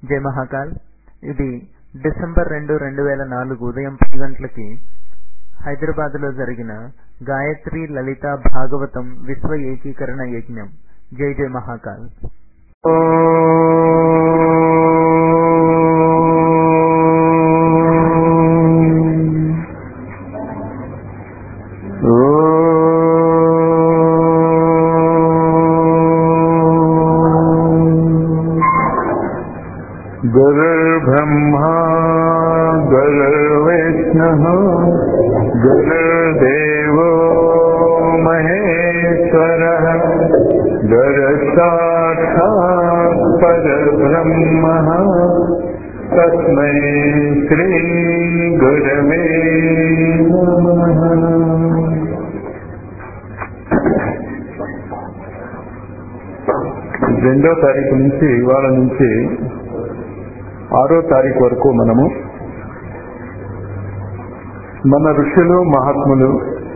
జై మహాకాల్ ఇది డిసెంబర్ రెండు రెండు వేల నాలుగు ఉదయం పది గంటలకి హైదరాబాద్ లో జరిగిన గాయత్రి లలిత భాగవతం విశ్వ ఏకీకరణ యజ్ఞం జై జై మహాకాల్ गुरुर्ब्रह्मा गुरुर्विष्णुः गुरुर्देवो महेश्वरः गुरुसाक्षात् परब्रह्मः तस्मै श्रीगुरवे नमः రెండో తారీఖు నుంచి ఇవాళ నుంచి ఆరో తారీఖు వరకు మనము మన ఋషులు మహాత్ములు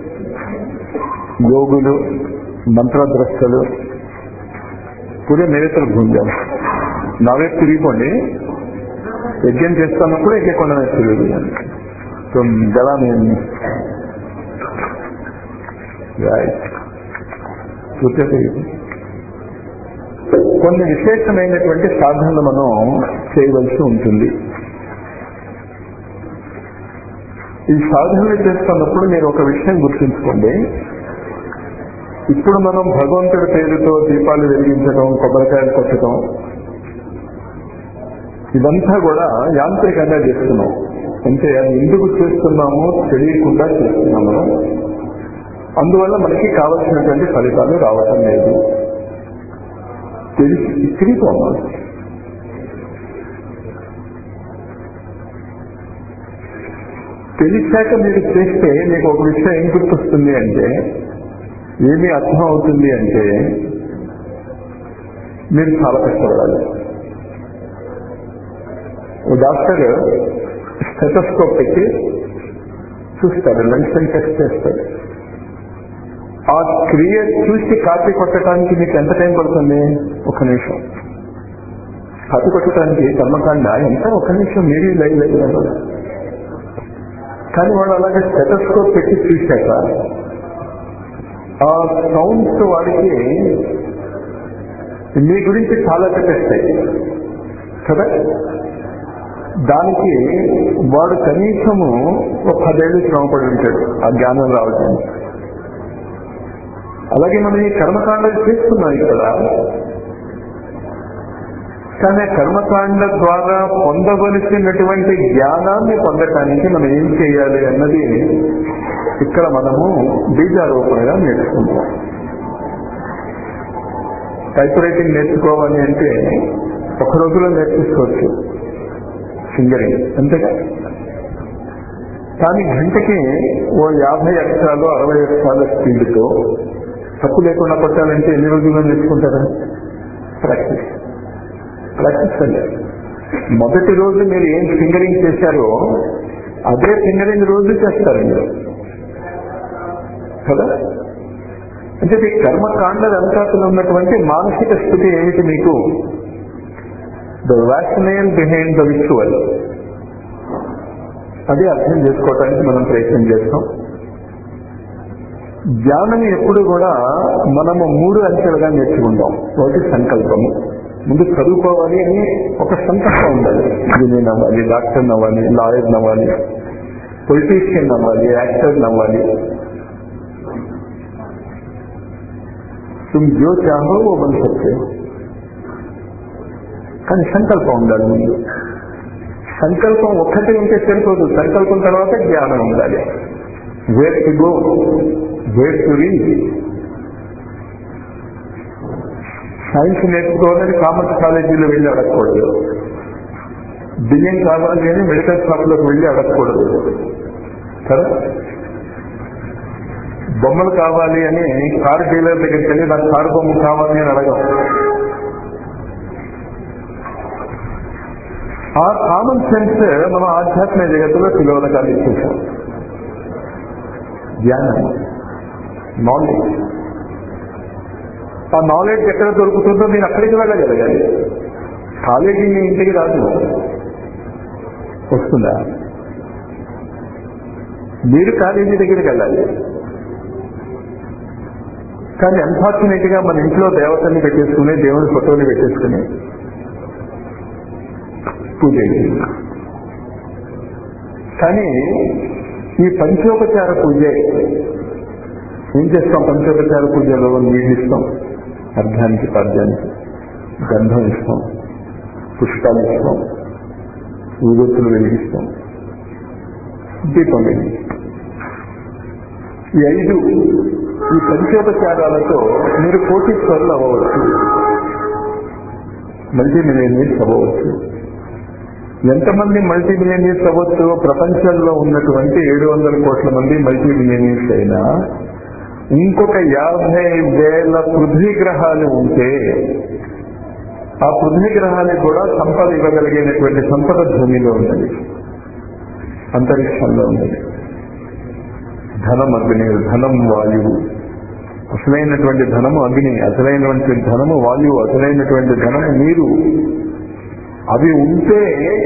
యోగులు మంత్రద్రష్టలు పూరే మేరేతలు భూంజాం నావే తిరిగిపోండి యజ్ఞం చేస్తున్నప్పుడు ఎక్కకుండా తిరిగి సో గలా నేను కొన్ని విశేషమైనటువంటి సాధనలు మనం చేయవలసి ఉంటుంది ఈ సాధనలు చేస్తున్నప్పుడు మీరు ఒక విషయం గుర్తుంచుకోండి ఇప్పుడు మనం భగవంతుడి పేరుతో దీపాలు వెలిగించడం కొబ్బరికాయలు కొట్టడం ఇదంతా కూడా యాంత్రికంగా చేస్తున్నాం అంటే అది ఎందుకు చేస్తున్నామో తెలియకుండా చేస్తున్నాము అందువల్ల మనకి కావలసినటువంటి ఫలితాలు రావటం లేదు తెలిసి తిరిగిపోవాలి తెలిసాక మీరు చేస్తే మీకు ఒక విషయం ఏం గుర్తొస్తుంది అంటే ఏమి అర్థం అవుతుంది అంటే మీరు చాలా కష్టపడాలి ఓ డాక్టర్ స్టెటస్కోప్ పెట్టి చూస్తారు లంగ్స్ టెస్ట్ చేస్తారు ఆ క్రియ చూసి కాపీ కొట్టడానికి మీకు ఎంత టైం పడుతుంది ఒక నిమిషం కాపీ కొట్టడానికి కర్మకాండ ఎంత ఒక నిమిషం మీరు లైవ్ లైవ్ కానీ వాళ్ళు అలాగే స్టెటస్కోప్ పెట్టి చూశాక ఆ సౌండ్స్ వాడికి మీ గురించి చాలా చెప్పేస్తాయి కదా దానికి వాడు కనీసము ఒక పదేళ్ళు శ్రమపడి ఉంటాడు ఆ జ్ఞానం రావడానికి అలాగే మనం ఈ కర్మకాండలు చేస్తున్నాం ఇక్కడ కానీ కర్మకాండ ద్వారా పొందవలసినటువంటి జ్ఞానాన్ని పొందటానికి మనం ఏం చేయాలి అన్నది ఇక్కడ మనము బీజారోపణగా నేర్చుకుంటాం టైప్ రైటింగ్ నేర్చుకోవాలి అంటే ఒక రోజులో నేర్చుకోవచ్చు సింగరింగ్ అంతేగా కానీ గంటకి ఓ యాభై అక్షరాలు అరవై అక్షరాల స్పీడ్తో తప్పు లేకుండా కొట్టాలంటే ఎన్ని రోజుల్లో నేర్చుకుంటారా ప్రాక్టీస్ ప్రాక్టీస్ అండి మొదటి రోజు మీరు ఏం ఫింగరింగ్ చేశారో అదే ఫింగరింగ్ రోజు చేస్తారు మీరు కదా అంటే ఈ కర్మకాండ వెనకాతలు ఉన్నటువంటి మానసిక స్థితి ఏమిటి మీకు ద వ్యాక్సినేల్ బిహైండ్ ద విచువల్ అది అర్థం చేసుకోవటానికి మనం ప్రయత్నం చేస్తాం జ్ఞానం ఎప్పుడు కూడా మనము మూడు అంచెలుగా నేర్చుకుంటాం ఒకటి సంకల్పము ముందు చదువుకోవాలి అని ఒక సంకల్పం ఉండాలి ఇంజనీర్ అవ్వాలి డాక్టర్ అవ్వాలి లాయర్ అవ్వాలి పొలిటీషియన్ అవ్వాలి యాక్టర్ అవ్వాలి తుమ్ జో చాహో ఓ బన్ సక్తే కానీ సంకల్పం ఉండాలి ముందు సంకల్పం ఒక్కటి ఉంటే సరిపోదు సంకల్పం తర్వాత జ్ఞానం ఉండాలి where to go where to reach science నేర్చుకోవాలని కామర్స్ కాలేజీలో వెళ్ళి అడగకూడదు బియ్యం కావాలి అని మెడికల్ షాప్ లోకి వెళ్ళి అడగకూడదు కదా బొమ్మలు కావాలి అని కారు డీలర్ దగ్గరికి వెళ్ళి నాకు కారు బొమ్మ కావాలి అని అడగం ఆ కామన్ సెన్స్ మనం ఆధ్యాత్మిక జగత్తులో పిలవలుగా ఇచ్చేసాం జ్ఞానం నాలెడ్జ్ ఆ నాలెడ్జ్ ఎక్కడ దొరుకుతుందో నేను అక్కడికి వెళ్ళగలగాలి కాలేజీ మీ ఇంటికి రాదు వస్తుందా మీరు కాలేజీ దగ్గరికి వెళ్ళాలి కానీ అన్ఫార్చునేట్ గా మన ఇంట్లో దేవతని పెట్టేసుకుని దేవుని ఫోటోని పెట్టేసుకుని పూజ చేయాలి. కానీ ఈ పంచోపచార పూజ ఏం చేస్తాం పంచోపచార పూజలో నీళ్ళు ఇస్తాం అర్ఘానికి పాద్యానికి గంధం ఇస్తాం పుష్పాలు ఇస్తాం ఊదొత్తులు వెలిగిస్తాం దీపం వెలిగిస్తాం ఈ ఐదు ఈ పంచోపచారాలతో మీరు కోటీశ్వరులు అవ్వవచ్చు మల్టీ మిలియనీర్స్ అవ్వవచ్చు ఎంతమంది మల్టీ మిలియనీర్స్ అవ్వచ్చు ప్రపంచంలో ఉన్నటువంటి ఏడు వందల కోట్ల మంది మల్టీ మిలియనీర్స్ అయినా ఇంకొక యాభై వేల పృథ్వీ గ్రహాలు ఉంటే ఆ పృథ్వీ గ్రహానికి కూడా సంపద ఇవ్వగలిగినటువంటి సంపద భూమిలో ఉన్నది అంతరిక్షంలో ఉన్నది ధనం అగ్ని ధనం వాయువు అసలైనటువంటి ధనము అగ్ని అసలైనటువంటి ధనము వాయువు అసలైనటువంటి ధనము నీరు అవి ఉంటే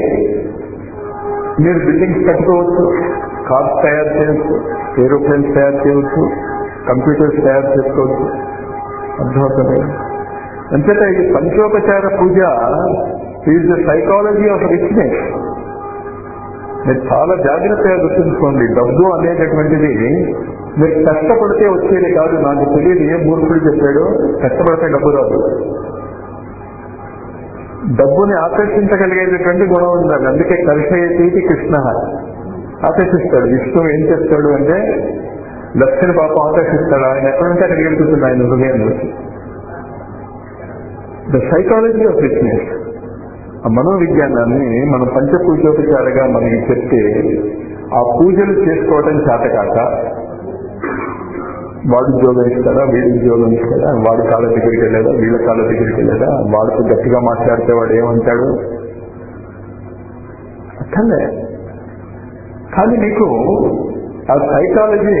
మీరు బిల్డింగ్స్ కట్టుకోవచ్చు కార్స్ తయారు చేయవచ్చు ఏరోప్లేన్స్ తయారు చేయవచ్చు కంప్యూటర్స్ తయారు చేసుకోవచ్చు అర్థమవుతుంది అంతేత ఈ పంచోపచార పూజ is the psychology of richness మీరు చాలా జాగ్రత్తగా గుర్తుంచుకోండి డబ్బు అనేటటువంటిది మీరు కష్టపడితే వచ్చేది కాదు నాకు తెలియదు ఏ మూర్ఖుడు చెప్పాడో కష్టపడితే డబ్బు రాదు డబ్బుని ఆకర్షించగలిగేటటువంటి గుణం ఉండాలి అందుకే కలిసేది కృష్ణ ఆకర్షిస్తాడు విష్ణువు ఏం చెప్తాడు అంటే లక్ష్మణ పాపం ఆకర్షిస్తాడు ఆయన ఎక్కడుంటే అక్కడికి వెళ్తుంది ఆయన హృదయంలోకి ద సైకాలజీ ఆఫ్ రిచ్నెస్ ఆ మనోవిజ్ఞానాన్ని మనం పంచపూజోపచారగా మనకి చెప్తే ఆ పూజలు చేసుకోవటం చేతకాక వాడు ఉద్యోగం ఇస్తాడా వీడి ఉద్యోగం ఇస్తాడా వాడి కాళ్ళ దగ్గరికి వెళ్ళాడా వీళ్ళ కాళ్ళ దగ్గరికి వెళ్ళాడా వాడితో గట్టిగా మాట్లాడితే వాడు ఏమంటాడు అక్కడే కానీ మీకు ఆ సైకాలజీ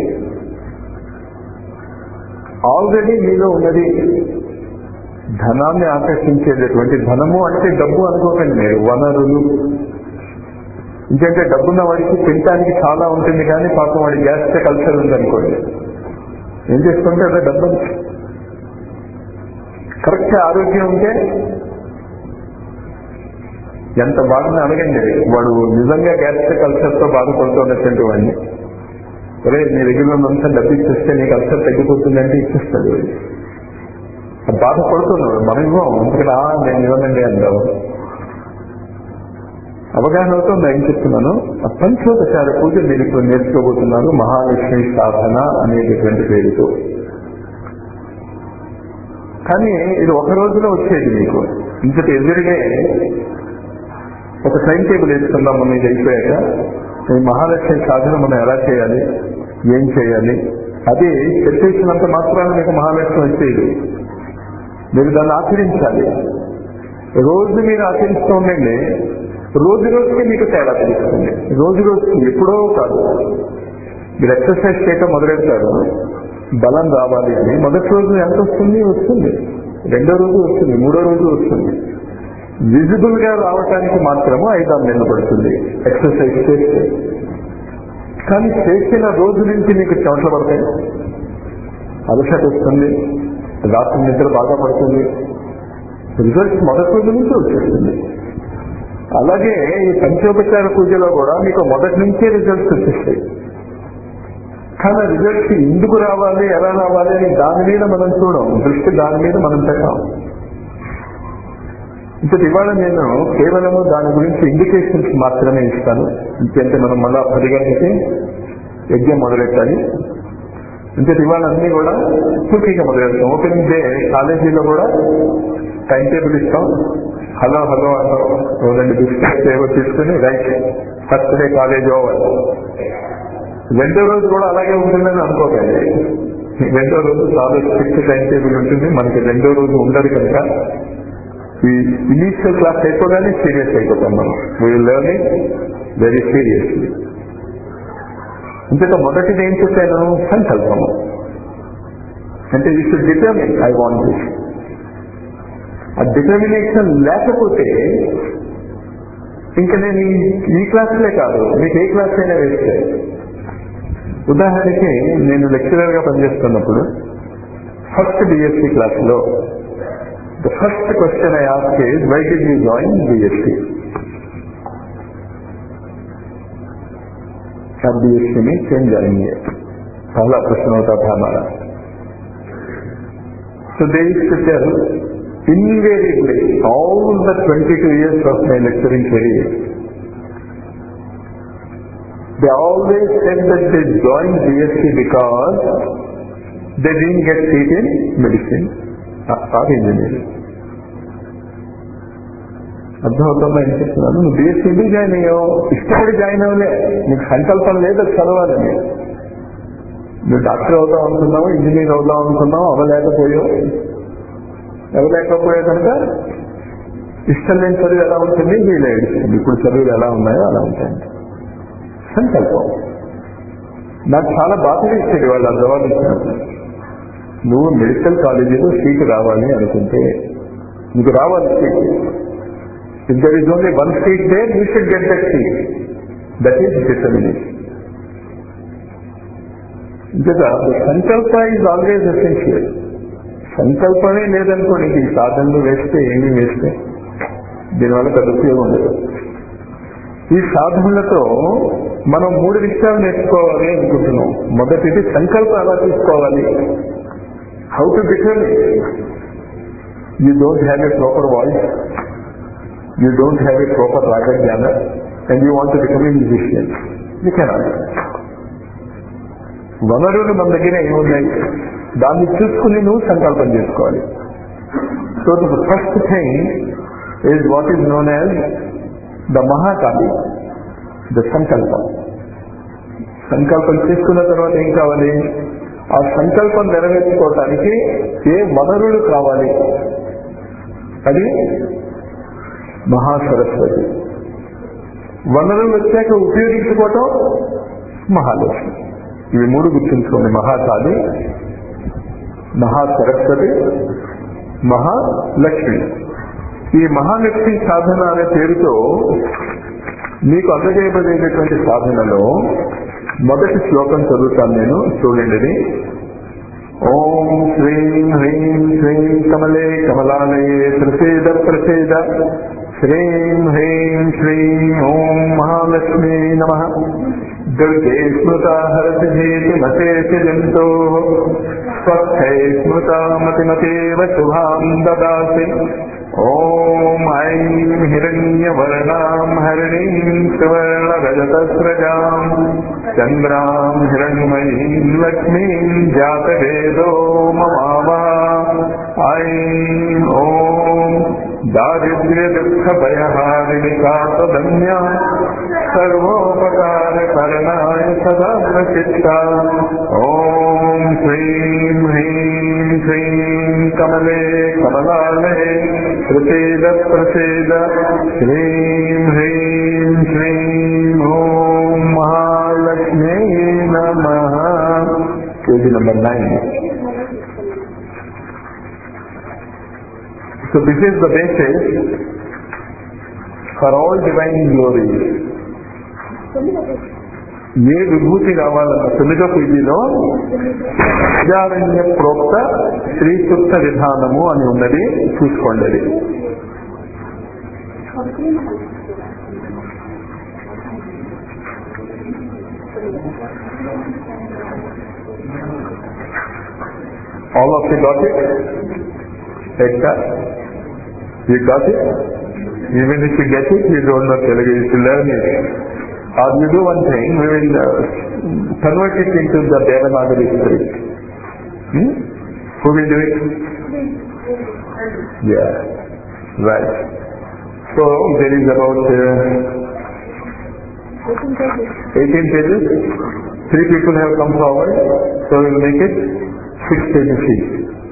ఆల్రెడీ మీలో ఉన్నది ధనాన్ని ఆకర్షించేటటువంటి ధనము అంటే డబ్బు అనుకోకండి మీరు వనరులు ఎందుకంటే డబ్బున్న వాడికి తినటానికి చాలా ఉంటుంది కానీ పాపం వాడి గ్యాస్ కల్చర్ ఉందనుకోండి ఏం చేసుకుంటే అదే డబ్బు కరెక్ట్ ఆరోగ్యం ఉంటే ఎంత బాధని అడగండి వాడు నిజంగా గ్యాస్ కల్చర్ తో బాధపడుతున్నటువంటి వాడిని ఒరే నీ దగ్గర ఉన్నంత డబ్బు ఇచ్చేస్తే నీకు అల్సర్ తగ్గిపోతుందంటే ఇచ్చేస్తాడు బాధపడుతున్నాడు మనం ఇవ్వం ఎందుకంటే "ఆ, నేను ఇవ్వనండి అంటావు అవగాహన అవుతుంది ఏం చెప్తున్నాను ఆ పంచోపచార పూజ మీరు ఇప్పుడు నేర్చుకోబోతున్నారు మహాలక్ష్మి సాధన అనేటటువంటి పేరుతో కానీ ఇది ఒక రోజులో వచ్చేది మీకు ఇంతటి ఎదురుడే ఒక టైం టేబుల్ వేసుకుందాం మనం ఇది అయిపోయాక ఈ మహాలక్ష్మి సాధన మనం ఎలా చేయాలి ఏం చేయాలి అది చెప్పేసినంత మాత్రాన మీకు మహాలక్ష్మి వచ్చేది మీరు దాన్ని ఆచరించాలి రోజు మీరు ఆచరిస్తూ ఉండండి రోజు రోజుకి మీకు తేడా తెలుస్తుంది రోజు రోజుకి ఎప్పుడో కాదు మీరు ఎక్సర్సైజ్ చేయటం మొదలెడతారు బలం రావాలి అని మొదటి రోజు ఎంత వస్తుంది వస్తుంది రెండో రోజు వస్తుంది మూడో రోజు వస్తుంది విజిబుల్ గా రావటానికి మాత్రము ఐదారు నెలలు పడుతుంది ఎక్సర్సైజ్ చేస్తే కానీ చేసిన రోజు నుంచి మీకు చెమటలు పడతాయి అలసట వస్తుంది రాత్రి నిద్ర బాగా పడుతుంది రిజల్ట్స్ మొదటి రోజు నుంచి వచ్చేస్తుంది అలాగే ఈ పంచోపచార పూజలో కూడా మీకు మొదటి నుంచే రిజల్ట్స్ వచ్చేస్తాయి కానీ రిజల్ట్స్ ఎందుకు రావాలి ఎలా రావాలి అని దాని మీద మనం చూడం దృష్టి దాని మీద మనం పెట్టాం ఇప్పుడు ఇవాళ నేను కేవలము దాని గురించి ఇండికేషన్స్ మాత్రమే ఇస్తాను ఇంకంటే మనం మళ్ళా పది గంటలకి యజ్ఞం మొదలెట్టాలి అంటే ఇవాళ అన్ని కూడా పూర్తిగా మొదలెడతాం ఓపెనింగ్ డే కాలేజీలో కూడా టైం టేబుల్ ఇస్తాం హలో హలో అంటాం ఓ రెండు బిస్కెట్స్ ఏవో తీసుకుని right first day college over రెండో రోజు కూడా అలాగే ఉంటుందని అనుకోకండి రెండో రోజు చాలా స్ట్రిక్ట్ టైం టేబుల్ ఉంటుంది మనకి రెండో రోజు ఉండదు కనుక ఈ ఇనీషియల్ క్లాస్ అయిపోగానే సీరియస్ అయిపోతాం మనం వీ లెర్నింగ్ వెరీ సీరియస్లీ ఇంతక మొదటిది ఏం చెప్పాను సంకల్పము అంటే you should determine I want this ఆ డిటర్మినేషన్ లేకపోతే ఇంకా నేను ఈ- ఈ క్లాసులే కాదు మీకు ఏ క్లాస్ అయినా వేస్తే ఉదాహరణకి నేను లెక్చరర్ గా పనిచేస్తున్నప్పుడు ఫస్ట్ బిఎస్సి క్లాస్లో the first question I ask is why do you join BSc क्या बीएससी में क्यों जाएंगे पहला प्रश्न होता था हमारा So they used to tell invariably all the 22 years of my lecturing career, they always said that they joined BSc because they didn't get seat in medicine or engineering. అర్థమవుతుందా ఏం చెప్తున్నాను నువ్వు బీఎస్సీ ఎందుకు జాయిన్ అయ్యావు ఇష్టపడి join అవ్వలే నీకు సంకల్పం లేదు అది చదవాలని నువ్వు డాక్టర్ అవుదాం అనుకున్నావు ఇంజనీర్ అవుదాం అనుకున్నావు అవ్వలేకపోయావు అవ్వలేకపోయావు కనుక ఇష్టం లేని చదువు ఎలా ఉంటుంది వీళ్ళు ఏడుస్తుంది ఇప్పుడు చదువులు ఎలా ఉన్నాయో అలా ఉంటాయి సంకల్పం నాకు చాలా బాధగా ఇచ్చేది వాళ్ళు ఆ జవాబు ఇచ్చినప్పుడు నువ్వు మెడికల్ కాలేజీలో సీటు రావాలి అనుకుంటే నీకు రావాలి seat If there is only one seat there, you should get that seat. That is determination. Because the sankalpa is always essential. సంకల్పమే లేదనుకోండి ఈ సాధనలు వేస్తే ఏమి వేస్తే దీనివల్ల పెద్ద ఉపయోగం ఉండదు ఈ సాధనలతో మనం మూడు విషయాలు నేర్చుకోవాలి అనుకుంటున్నాం మొదటిది సంకల్పం ఎలా తీసుకోవాలి how to determine you don't have a proper voice you don't have a proper raga jnana and you want to become a musician. You cannot. వనరులు మన దగ్గర ఏమున్నాయి దాన్ని చూసుకుని నువ్వు సంకల్పం చేసుకోవాలి so the first thing is what is known as the Mahakali the సంకల్పం సంకల్పం చేసుకున్న తర్వాత ఏం కావాలి ఆ సంకల్పం నెరవేర్చుకోవటానికి ఏ వనరులు కావాలి అది మహాసరస్వతి వనరులు వచ్చాక ఉపయోగించుకోవటం మహాలక్ష్మి ఇవి మూడు గుర్తుంచుకోండి మహాకాళి మహాసరస్వతి మహాలక్ష్మి ఈ మహాలక్ష్మి సాధన అనే పేరుతో మీకు అందజేయబడేటటువంటి సాధనలో మొదటి శ్లోకం చదువుతాను నేను చూడండి ఓం శ్రీం హ్రీం శ్రీం కమలే కమలాలయే ప్రసేద ప్రసేద శ్రీం హ్రీం శ్రీం ఓం మహాలక్ష్మీ నమ దుర్గే స్మృతా హరసిధేతి మతేతి జంతో స్వస్థై స్మృతా మతిమతేవ శుభాం దదాసి ఓం ఐం హిరణ్యవర్ణాం హరిణీం సువర్ణరజతస్రజాం చంద్రాం హిరణ్మయీం లక్ష్మీం జాతవేదో మమావా ఐం ఓం దారిద్ర్య దుఃఖ భయహారిణి కాతదన్యా సర్వోపకార కరణాయ సదా ప్రచిత్త ఓం శ్రీం హ్రీం శ్రీం కమలే కమలాలే ప్రసేద ప్రసేద శ్రీం హ్రీం శ్రీం ఓం మహాలక్ష్మీ నమ page number nine So this is the basis for all divine glories. ఏ విభూతి కావాలన్న తొమ్మిదో పేజీలో ప్రజారణ్య ప్రోక్త శ్రీ సూక్త విధానము అని ఉన్నది చూసుకోండి అది all of you got it ఎట్లా you got it even if you get it you don't know Telugu you learn it or you do one thing, we will uh, convert it into the Devanagari script. Hmm? Who will do it? Yeah, right. So there is about uh, 18 pages. Three people have come forward, so we will make it six pages each.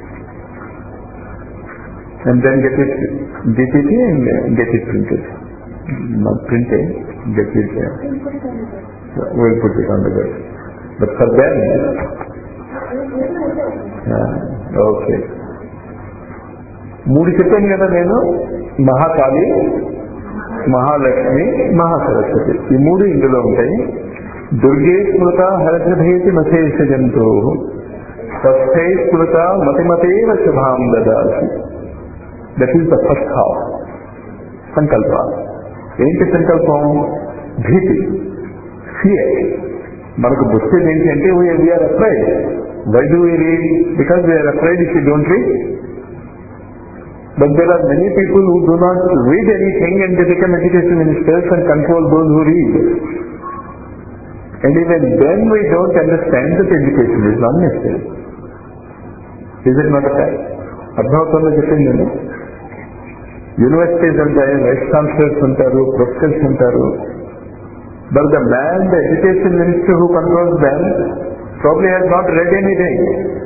And then get it DTT and uh, get it printed. Not printed, get it there. We'll put it on the web. But for them, uh, okay. మూడు చెప్పాను కదా నేను మహాకాళి మహాలక్ష్మి మహాసరస్వతి ఈ మూడు ఇందులో ఉంటాయి దుర్గే స్మృత హరసభేతి మశేష జంతు స్వస్థై స్మృత మతిమతేవ శుభాం దదాసి that is the first half సంకల్ప ఏంటి సంకల్పం భీతి ఫియర్ మనకు వచ్చేది ఏంటి అంటే we are afraid why do we read because we are afraid if you don't read But there are many people who do not read anything and they become education ministers and control those who read. And even then we don't understand that education is not necessary. Is it not a fact? అర్థమవుతుందో చెప్పింది నేను universities ఉంటాయి vice chancellors ఉంటారు professors ఉంటారు but the man the education minister who controls them probably has not read anything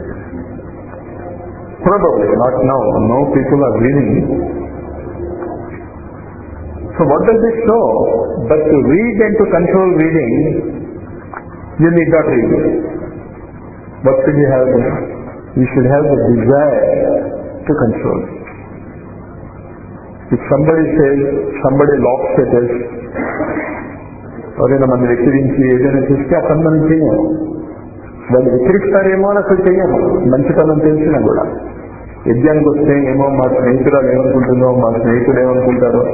Probably, not now. Now people are reading. So what does it show? But to read and to control reading, you need not read. What should you have then? You should have the desire to control. If somebody says, somebody locks at us, ఎవరైనా మన వెక్కిరించి ఏదైనా చేస్తే ఆ పని మనం చేయము వాళ్ళు వెక్కిరిస్తారేమో అని అసలు చెయ్యము మంచితనం తెలిసినా కూడా యజ్ఞానికి వస్తే ఏమో మా స్నేహితురాలు ఏమనుకుంటుందో మా స్నేహితుడు ఏమనుకుంటారో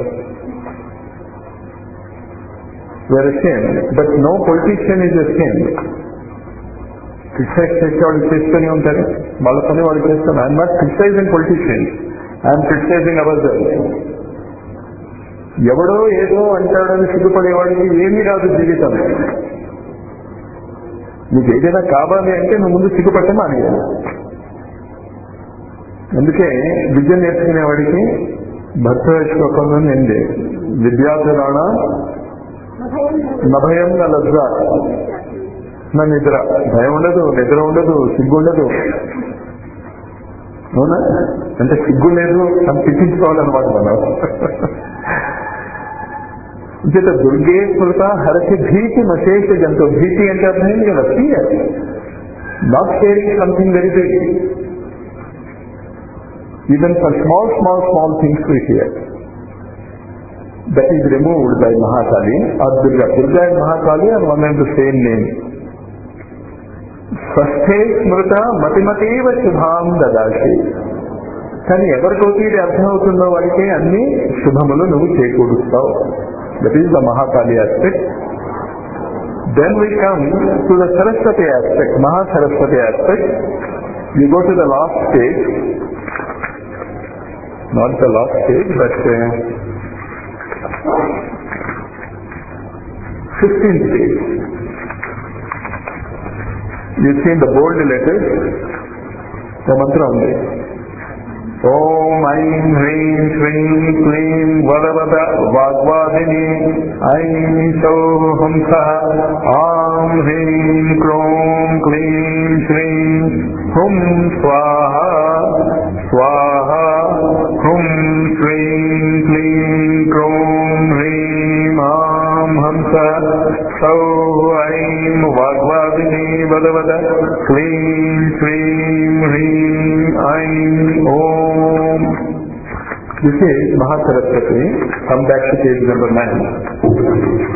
were same but no politician is same criticise చేసే వాళ్ళు చేస్తూనే ఉంటారు వాళ్ళ పని వాళ్ళు చేస్తారు I'm not criticising politician I'm criticising our ఎవడో ఏదో అంటాడని సిగ్గుపడేవాడికి ఏమీ రాదు జీవితం నీకు ఏదైనా కావాలి అంటే నువ్వు ముందు సిగ్గుపట్టే మానేయాలి అందుకే విద్య నేర్చుకునేవాడికి భర్త శ్లోకంలో నింది విద్యాధరాణ నభయం నా లజ్జ నా నిద్ర భయం ఉండదు నిద్ర ఉండదు సిగ్గు ఉండదు అవునా అంటే సిగ్గు లేదు అని తిట్టించుకోవాలన్నమాట మనం చేత దుర్గే స్మృత హరసి భీతి మశేష జంతు భీతి అంటే అర్థమైంది కదా fear not sharing something very big even for small, small, small things we hear. That is removed by Mahakali or Durga. Durga and Mahakali are one and the same name. స్వస్థే స్మృత మతిమతేవ శుభాం దదాసి కానీ ఎవరికైతే ఇది అర్థమవుతుందో వాడికి అన్ని శుభములు నువ్వు చేకూరుస్తావు that is the Mahakali aspect then we come to the Saraswati aspect Mahasaraswati aspect you go to the last stage not the last stage, but uh, 15th stage. You see in the bold letters, the mantra ఉంది ఓం ఐం హ్రీం శ్రీం క్లీం వద వద వాగ్వాదిని ఐం సౌహంస ఆం హ్రీం క్రోం క్లీం శ్రీం హుం స్వాహ స్వాహ హుం శ్రీం క్లీం క్రోం హ్రీం ఆం హంస సౌ ఐం వాగ్వాదిని వద వద క్లీం శ్రీం హ్రీం ఐం ఓం This is Mahasaraswati. Come back to page number 9.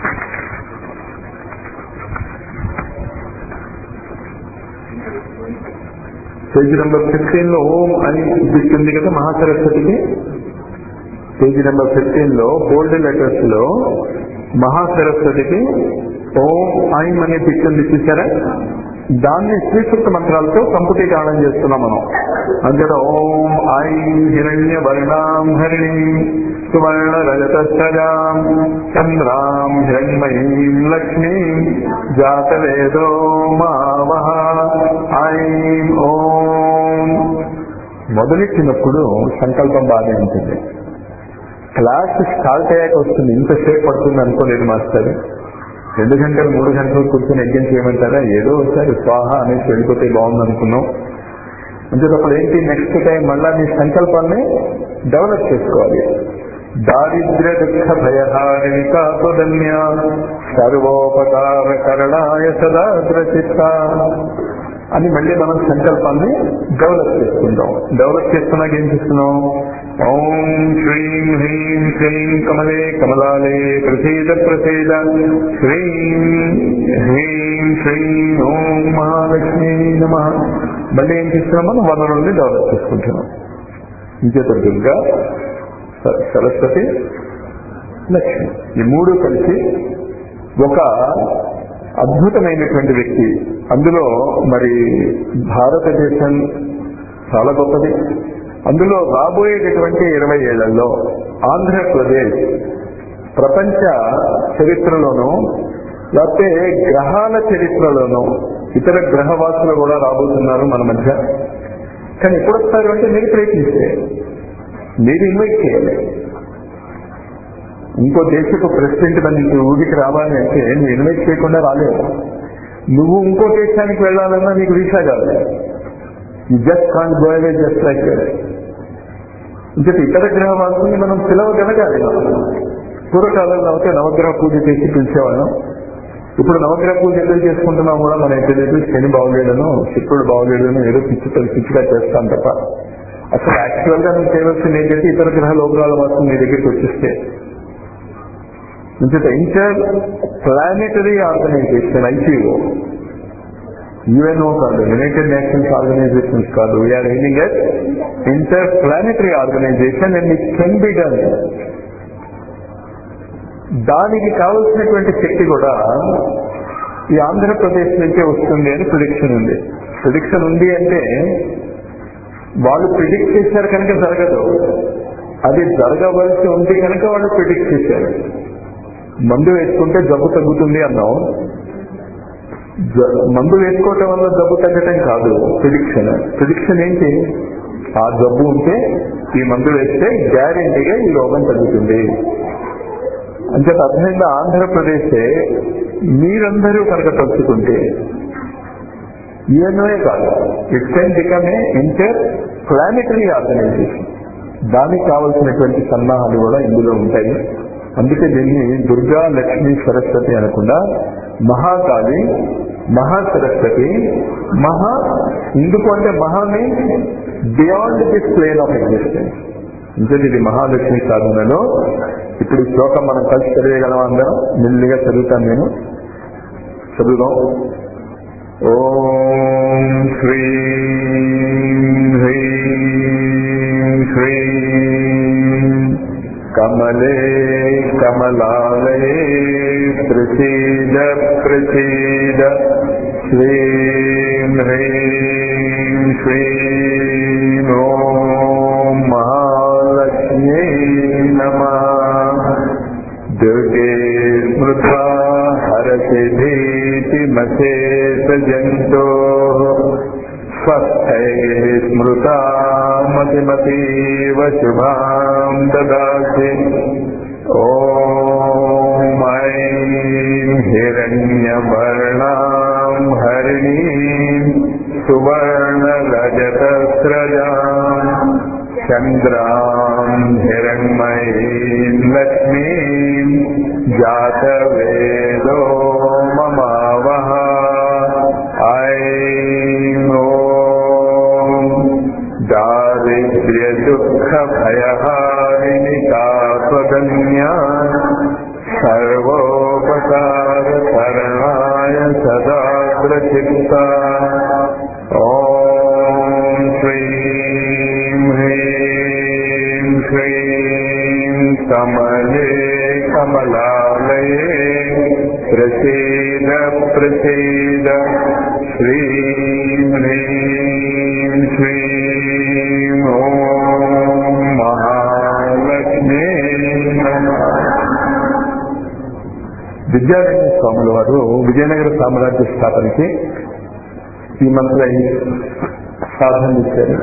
Page number fifteen లో ఓం అని చూపిస్తుంది కదా మహాసరస్వతికి పేజీ నెంబర్ ఫిఫ్టీన్ లో బోల్డ్ లెటర్స్ లో మహాసరస్వతికి ఓం ఐం అనే పిక్చర్ చూసారా దాన్ని శ్రీసూక్త మంత్రాలతో సంపుటీకరణం చేస్తున్నాం మనం అంతేత ఓం ఐం హిరణ్య వర్ణాం హరిణి సువర్ణ రజతశ్చజాం చంద్రాం హిరణ్మయీం లక్ష్మీం జాతవేదో మావహ ఐం ఓం మొదలెట్టినప్పుడు సంకల్పం బాగానే ఉంటుంది క్లాస్ స్టార్ట్ అయ్యాక వస్తుంది ఇంతసేపు పడుతుంది అనుకోలేదు మాస్టర్ రెండు గంటలు మూడు గంటలు కూర్చొని యజ్ఞం చేయమంటారా ఏదో ఒకసారి స్వాహ అనేసి వెళ్ళిపోతే బాగుంది అనుకున్నాం అంతేటప్పుడు ఏంటి నెక్స్ట్ టైం మళ్ళా నీ సంకల్పాన్ని డెవలప్ చేసుకోవాలి దారిద్ర్య దుఃఖ భయహారిణి కాపుదన్య సర్వోపకార కరణాయ సదాద్రచిత్త అని మళ్ళీ మనం సంకల్పాన్ని డెవలప్ చేసుకుంటాం డెవలప్ చేసుకున్నాక ఏం చేస్తున్నాం ఓం శ్రీం హ్రీం శ్రీం కమలే కమలాలే ప్రసీద ప్రసీద శ్రీం హ్రీం శ్రీం ఓం మహాలక్ష్మి నమ మళ్ళీ ఏం చేస్తున్నాం మనం వనరుల్ని డెవలప్ చేసుకుంటున్నాం ఇంచేత దుర్గా స- సరస్వతి లక్ష్మి ఈ మూడు కలిసి ఒక అద్భుతమైనటువంటి వ్యక్తి అందులో మరి భారతదేశం చాలా గొప్పది అందులో రాబోయేటటువంటి ఇరవై ఏళ్లలో ఆంధ్రప్రదేశ్ ప్రపంచ చరిత్రలోనూ లేకపోతే గ్రహాల చరిత్రలోనూ ఇతర గ్రహవాసులు కూడా రాబోతున్నారు మన మధ్య కానీ ఎప్పుడు వస్తారు అంటే మీరు ప్రయత్నిస్తే మీరు ఇన్వైట్ చేయాలి ఇంకో దేశపు ప్రెసిడెంట్ మన ఇంటి ఊరికి రావాలి అంటే నువ్వు ఇన్వైట్ చేయకుండా రాలేవు నువ్వు ఇంకో దేశానికి వెళ్ళాలన్నా నీకు వీసా కాదు you just can't go away just like ఇంకా ఇతర గ్రహవాసుల్ని మనం పిలవగలగాలి పూర్వకాలంలో అయితే నవగ్రహ పూజ చేసి పిలిచేవాళ్ళం ఇప్పుడు నవగ్రహ పూజ ఎందుకు చేసుకుంటున్నాం కూడా మనకి తెలియదు శని బాగులేడను శుక్రుడు బాగులేడను ఏదో పిచ్చి పిచ్చిగా చేస్తాం తప్ప అసలు యాక్చువల్ గా నువ్వు చేయవలసింది ఏంటంటే ఇతర గ్రహ లోకాల వాసులు నీ దగ్గరికి వచ్చేస్తే ఇంత interplanetary organisation ICO UNO కాదు యునైటెడ్ నేషన్స్ ఆర్గనైజేషన్స్ కాదు we are aiming at interplanetary organisation and it can be done దానికి కావలసినటువంటి శక్తి కూడా ఈ ఆంధ్రప్రదేశ్ నుంచే వస్తుంది అని ప్రిడిక్షన్ ఉంది ప్రిడిక్షన్ ఉంది అంటే వాళ్ళు ప్రిడిక్ట్ చేశారు కనుక జరగదు అది జరగవలసి ఉంది కనుక వాళ్ళు ప్రిడిక్ట్ చేశారు మందు వేసుకుంటే జబ్బు తగ్గుతుంది అన్నాం జ- మందు వేసుకోవటం వల్ల జబ్బు తగ్గటం కాదు ప్రిడిక్షన్ ప్రిడిక్షన్ ఏంటి ఆ జబ్బు ఉంటే ఈ మందు వేస్తే గ్యారెంటీగా ఈ రోగం తగ్గుతుంది అంటే అర్థమైందా ఆంధ్రప్రదేశే మీరందరూ కనుక తలుచుకుంటే యుఎన్ఓఏ కాదు it can become a interplanetary organisation దానికి కావలసినటువంటి సన్నాహాలు కూడా ఇందులో ఉంటాయి అందుకే దీన్ని దుర్గా లక్ష్మి సరస్వతి అనకుండా మహాకాళి మహా సరస్వతి మహా ఎందుకు అంటే మహా means beyond this plane of existence ఇంకా ఇది మహాలక్ష్మి సాధనలో ఇప్పుడు ఈ శ్లోకం మనం కలిసి చదివేయగలం అందరం మెల్లిగా చదువుతాను నేను చదువుదాం ఓం శ్రీం హ్రీం శ్రీం కమలే కమలాలయే ప్రసీద ప్రసీద శ్రీం హ్రీం శ్రీం ఓం మహాలక్ష్మీ నమః दुर्गे स्मृत्वा हरति भीतिमशेष जन्तोः स्वस्थैः स्मृता मतिमतीव शुभाम् ददासि ॐ ऐं हिरण्यवर्णाम् हरिणीम् सुवर्णरजतस्रजाम् चन्द्राम् हिरण्मयीम् लक्ष्मीम् जातवेदो ममावः ऐं ॐ दारिद्र्यदुःखभयहारिणि तापदन्या सर्वोपकारकरणाय सदा प्रचित्ता ॐ श्रीं ह्रीं श्रीं कमले कमलालये प्रसीद प्रसीद श्रीं ह्रीं श्रीं ॐ महालक्ष्मी नमः విద్యారణ్య స్వాముల వారు విజయనగర సామ్రాజ్య స్థాపనకి ఈ మంత్ర సాధన ఇచ్చారు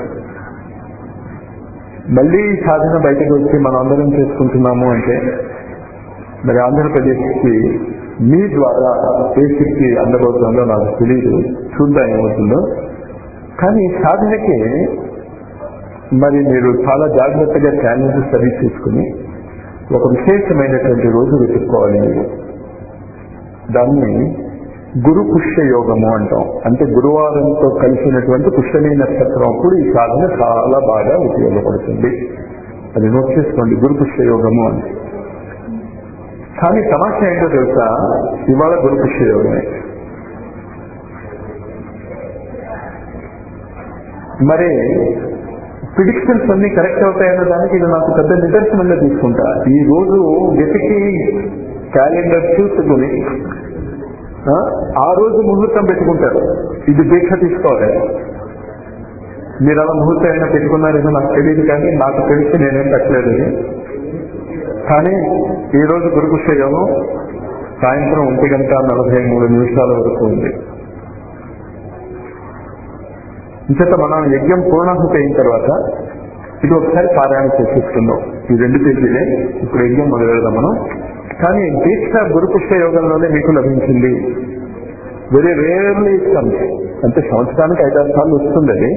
మళ్ళీ ఈ సాధన బయటకు వచ్చి మనం అందరం చేసుకుంటున్నాము అంటే మరి ఆంధ్రప్రదేశ్కి మీ ద్వారా ఏ శక్తి అందబోతుందో నాకు తెలియదు చూద్దాం ఏమవుతుందో కానీ ఈ సాధనకి మరి మీరు చాలా జాగ్రత్తగా ఛాలెంజ్ స్టడీ చేసుకుని ఒక విశేషమైనటువంటి రోజు వెతుక్కోవాలి మీరు దాన్ని గురు పుష్య యోగము అంటాం అంటే గురువారంతో కలిసినటువంటి పుష్యమి నక్షత్రం అప్పుడు ఈ సాధన చాలా బాగా ఉపయోగపడుతుంది అది నోట్ చేసుకోండి గురు పుష్య యోగము అని కానీ సమస్య ఏంటో తెలుసా ఇవాళ గురు పుష్య యోగమే మరి ప్రిడిక్షన్స్ అన్ని కరెక్ట్ అవుతాయన్న దానికి ఇది నాకు పెద్ద నిదర్శనంగా తీసుకుంటా ఈ రోజు వెతికి క్యాలెండర్ చూసుకుని ఆ, ఆ రోజు ముహూర్తం పెట్టుకుంటారు ఇది దీక్ష తీసుకోవాలి మీరు అలా ముహూర్తం ఏమైనా పెట్టుకున్నారేమో నాకు తెలియదు కానీ నాకు తెలిసి నేనేం పెట్టలేదు ఇది. కానీ ఈ రోజు గురుపుష్య యోగం సాయంత్రం ఒంటి గంట నలభై మూడు నిమిషాల వరకు ఉంది ఇంచేత మనం యజ్ఞం పూర్ణాహుతి అయిన తర్వాత ఇది ఒకసారి పారాయణ చేసేసుకుందాం ఈ రెండు పేజీలే ఇప్పుడు యజ్ఞం మొదలు పెడదాం మనం కానీ దీక్ష గురుపుష్ప యోగంలోనే మీకు లభించింది వెరీ రేర్లీ ఇస్తాం అంటే సంవత్సరానికి ఐదారు సార్లు వస్తుంది అది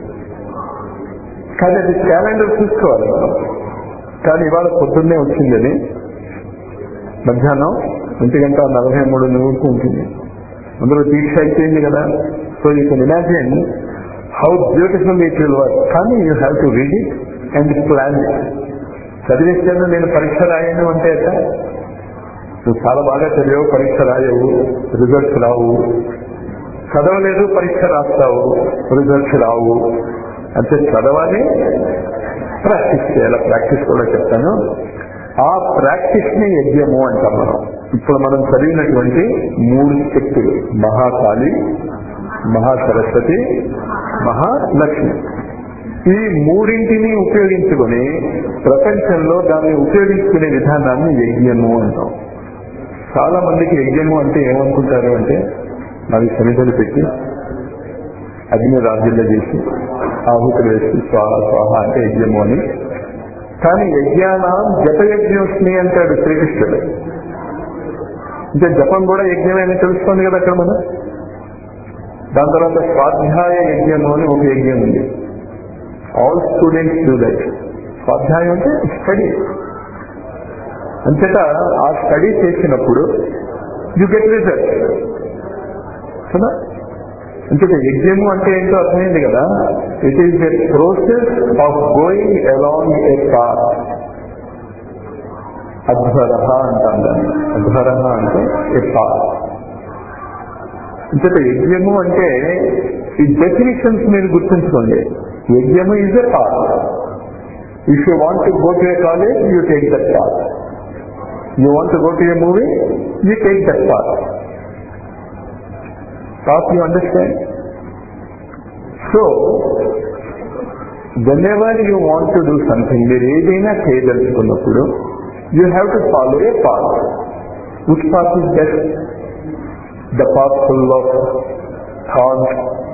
కానీ అది క్యాలెండర్ చూసుకోవాలి మనం కానీ ఇవాళ పొద్దున్నే వచ్చింది అది మధ్యాహ్నం ఒంటి గంట నలభై మూడు నిమిషం ఉంటుంది అందులో దీక్ష అయిపోయింది కదా so you can imagine how beautiful it will work కానీ you have to read it and plan it చదివేసాను నేను పరీక్ష రాయను అంటే ఎట్లా నువ్వు చాలా బాగా చదివావు పరీక్ష రాయవు రిజల్ట్స్ రావు చదవలేదు పరీక్ష రాస్తావు రిజల్ట్స్ రావు అంటే చదవాలి ప్రాక్టీస్ చేయాలి ప్రాక్టీస్ కూడా చెప్తాను ఆ ప్రాక్టీస్ ని యజ్ఞము అంటాం మనం ఇప్పుడు మనం చదివినటువంటి మూడు శక్తులు మహాకాళి మహాసరస్వతి మహాలక్ష్మి ఈ మూడింటిని ఉపయోగించుకొని ప్రపంచంలో దాన్ని ఉపయోగించుకునే విధానాన్ని యజ్ఞము అంటాం చాలా మందికి యజ్ఞము అంటే ఏమనుకుంటారు అంటే అవి సమిధలు పెట్టి అగ్ని రాజ్యంలో చేసి ఆహుతులు వేసి స్వాహ స్వాహ అంటే యజ్ఞము అని కానీ యజ్ఞానం జపయజ్ఞోష్మి అంటాడు శ్రీకృష్ణుడు అంటే జపం కూడా యజ్ఞమే అని తెలుస్తుంది కదా అక్కడ మనం దాని తర్వాత స్వాధ్యాయ యజ్ఞము అని ఒక యజ్ఞం ఉంది ఆల్ స్టూడెంట్స్ డూ దట్ స్వాధ్యాయం అంటే స్టడీ అంతటా ఆ స్టడీ చేసినప్పుడు యు గెట్ రిజల్ట్ కదా అంతేత యజ్ఞము అంటే ఏంటో అర్థమైంది కదా it is a process of going along a path అధ్వర అంటాం దాన్ని అధ్వర అంటే ఏ పాత్ అంతేత యజ్ఞము అంటే ఈ డెఫినేషన్స్ మీరు గుర్తుంచుకోండి యజ్ఞము is a path if you want to go to a college you take that path you want to go to a movie you take that path path you understand so whenever you want to do something మీరు ఏదైనా చేయదలుచుకున్నప్పుడు you have to follow a path which path is best the path full of thoughts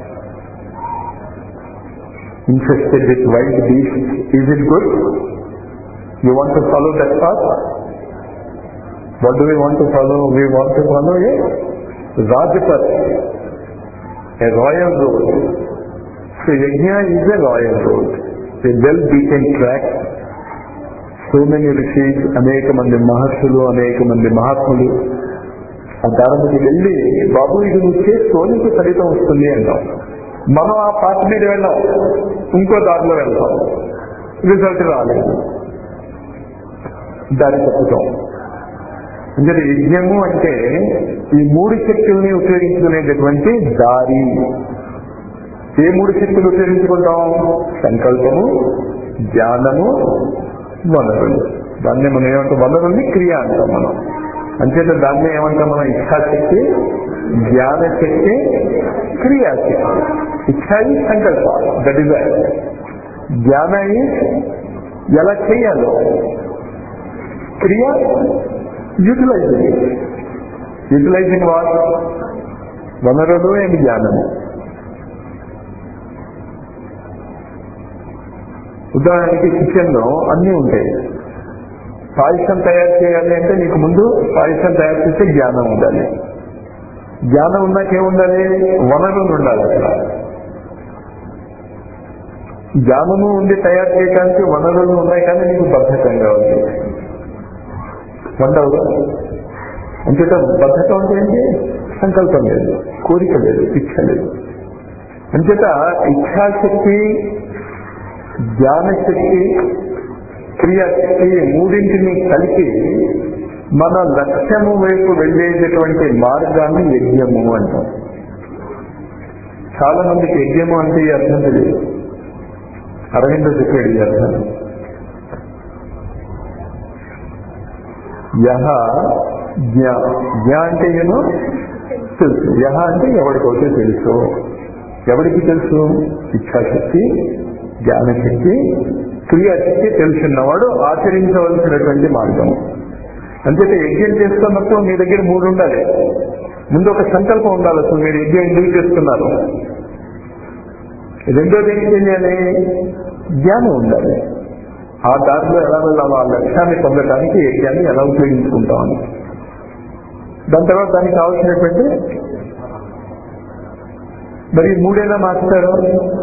infested with wild beasts. Is it good? You want to follow that path? What do we want to follow? We want to follow a Rajpath, a royal road. So Yajna is a royal road, a well-beaten track. So many rishis, అనేక మంది మహర్షులు అనేక మంది మహాత్ములు ఆ దానికి వెళ్ళి బాబు ఇది నువ్వు చేసుకో నీకు ఫలితం వస్తుంది అంటాం మనం ఆ పాత మీద వెళ్ళాం ఇంకో దారిలో వెళ్తాం రిజల్ట్ రాలేదు దారి తప్పుతాం అంటే యజ్ఞము అంటే ఈ మూడు శక్తుల్ని ఉపయోగించుకునేటటువంటి దారి ఏ మూడు శక్తులు ఉపయోగించుకుంటాం సంకల్పము ధ్యానము వనరులు దాన్ని మనం ఏమంటాం వనరుల్ని క్రియ అంటాం మనం అంచేత దాన్ని ఏమంటాం మనం ఇచ్ఛాశక్తి జ్ఞానశక్తి క్రియాశక్తి ఇచ్ఛా ఈ సంకల్ప ద డిజైర్ జ్ఞాన ఎలా చేయాలో క్రియ యూటిలైజింగ్ యూటిలైజింగ్ వాట్ వనరులు అండ్ జ్ఞానము ఉదాహరణకి కిచెన్ లో అన్నీ ఉంటాయి పాయసం తయారు చేయాలి అంటే నీకు ముందు పాయసం తయారు చేసే జ్ఞానం ఉండాలి జ్ఞానం ఉన్నాకేముండాలి వనరులు ఉండాలి అక్కడ జ్ఞానము ఉండి తయారు చేయడానికి వనరులు ఉన్నాయి కానీ నీకు బద్ధకంగా ఉంది ఉండవు అంచేత బద్ధకం అంటే ఏంటి సంకల్పం లేదు కోరిక లేదు ఇచ్చ లేదు అంచేత ఇచ్ఛాశక్తి జ్ఞానశక్తి క్రియాశక్తి ఈ మూడింటిని కలిపి మన లక్ష్యము వైపు వెళ్ళేటటువంటి మార్గాన్ని యజ్ఞము అంటాం చాలా మందికి యజ్ఞము అంటే ఈ అర్థం తెలియదు అరవింద చెప్పాడు ఈ అర్థం యహ జ్ఞ జ్ఞ అంటే ఏమో తెలుసు యహ అంటే ఎవరికైతే తెలుసు ఎవరికి తెలుసు ఇచ్ఛాశక్తి జ్ఞానశక్తి క్రియాశక్తి తెలుసున్నవాడు ఆచరించవలసినటువంటి మార్గం అంచేత యజ్ఞం చేస్తున్నప్పుడు మీ దగ్గర మూడు ఉండాలి ముందు ఒక సంకల్పం ఉండాలి అసలు మీరు యజ్ఞం ఎందుకు చేస్తున్నారు రెండోది ఏం చేయాలి జ్ఞానం ఉండాలి ఆ దారిలో ఎలా వెళ్ళాం ఆ లక్ష్యాన్ని పొందడానికి యజ్ఞాన్ని ఎలా ఉపయోగించుకుంటామని దాని తర్వాత దానికి కావాల్సినటువంటి మరి ఈ మూడైనా మాస్టారు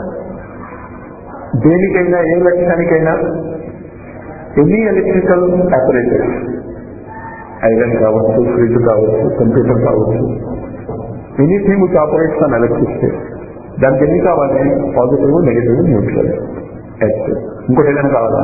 దేనికైనా ఏ లక్ష్యానికైనా ఎనీ ఎలక్ట్రికల్ ఆపరేటర్స్ ఐరన్ కావచ్చు ఫ్రిడ్జ్ కావచ్చు కంప్యూటర్ కావచ్చు anything which operates on electricity దానికి ఎన్ని కావాలి పాజిటివ్ నెగిటివ్ న్యూట్రల్ ఎక్స్ ఇంకోటి ఏదైనా కావాలా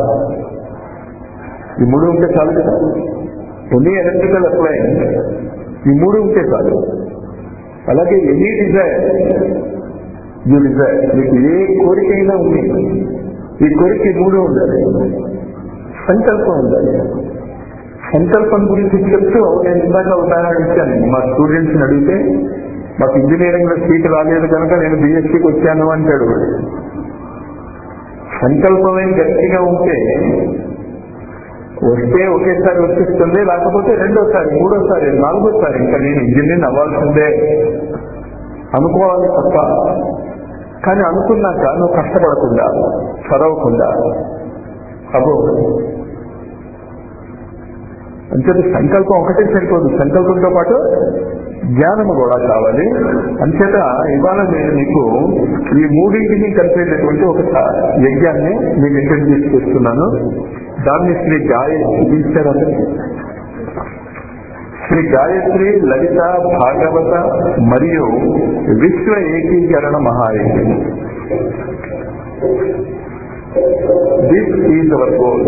ఈ మూడు ఉంటే చాలు కదా ఎనీ ఎలక్ట్రికల్ అప్లయన్స్ ఈ మూడు ఉంటే చాలు అలాగే ఎనీ డిజైర్ యూ డిజైర్ మీకు ఏ కోరికైనా ఉంది ఈ కోరిక ఈ మూడు ఉండాలి సంకల్పం ఉండాలి సంకల్పం గురించి చెప్తూ నేను ఇందాక ఉదాహరణ ఇచ్చాను మా స్టూడెంట్స్ని అడిగితే మాకు ఇంజనీరింగ్ లో సీట్ రాలేదు కనుక నేను బీఎస్సీకి వచ్చాను అంటాడు సంకల్పమే గట్టిగా ఉంటే వస్తే ఒకేసారి వచ్చేస్తుంది లేకపోతే రెండోసారి మూడోసారి నాలుగోసారి ఇంకా నేను ఇంజనీర్ అవ్వాల్సిందే అనుకోవాలి తప్ప కానీ అనుకున్నాక నువ్వు కష్టపడకుండా చదవకుండా అబ్బో అంచేత సంకల్పం ఒకటే సరిపోదు సంకల్పంతో పాటు జ్ఞానము కూడా కావాలి అంచేత ఇవాళ నేను మీకు ఈ మూడింటిని కలిపేటటువంటి ఒక యజ్ఞాన్ని మీకు ఇంట్రడ్యూస్ చేస్తున్నాను దాన్ని శ్రీ గాయత్రి ఇచ్చారు శ్రీ గాయత్రి లలిత భాగవత మరియు విశ్వ ఏకీకరణ మహాయజ్ఞం దిస్ ఈజ్ అవర్ గోల్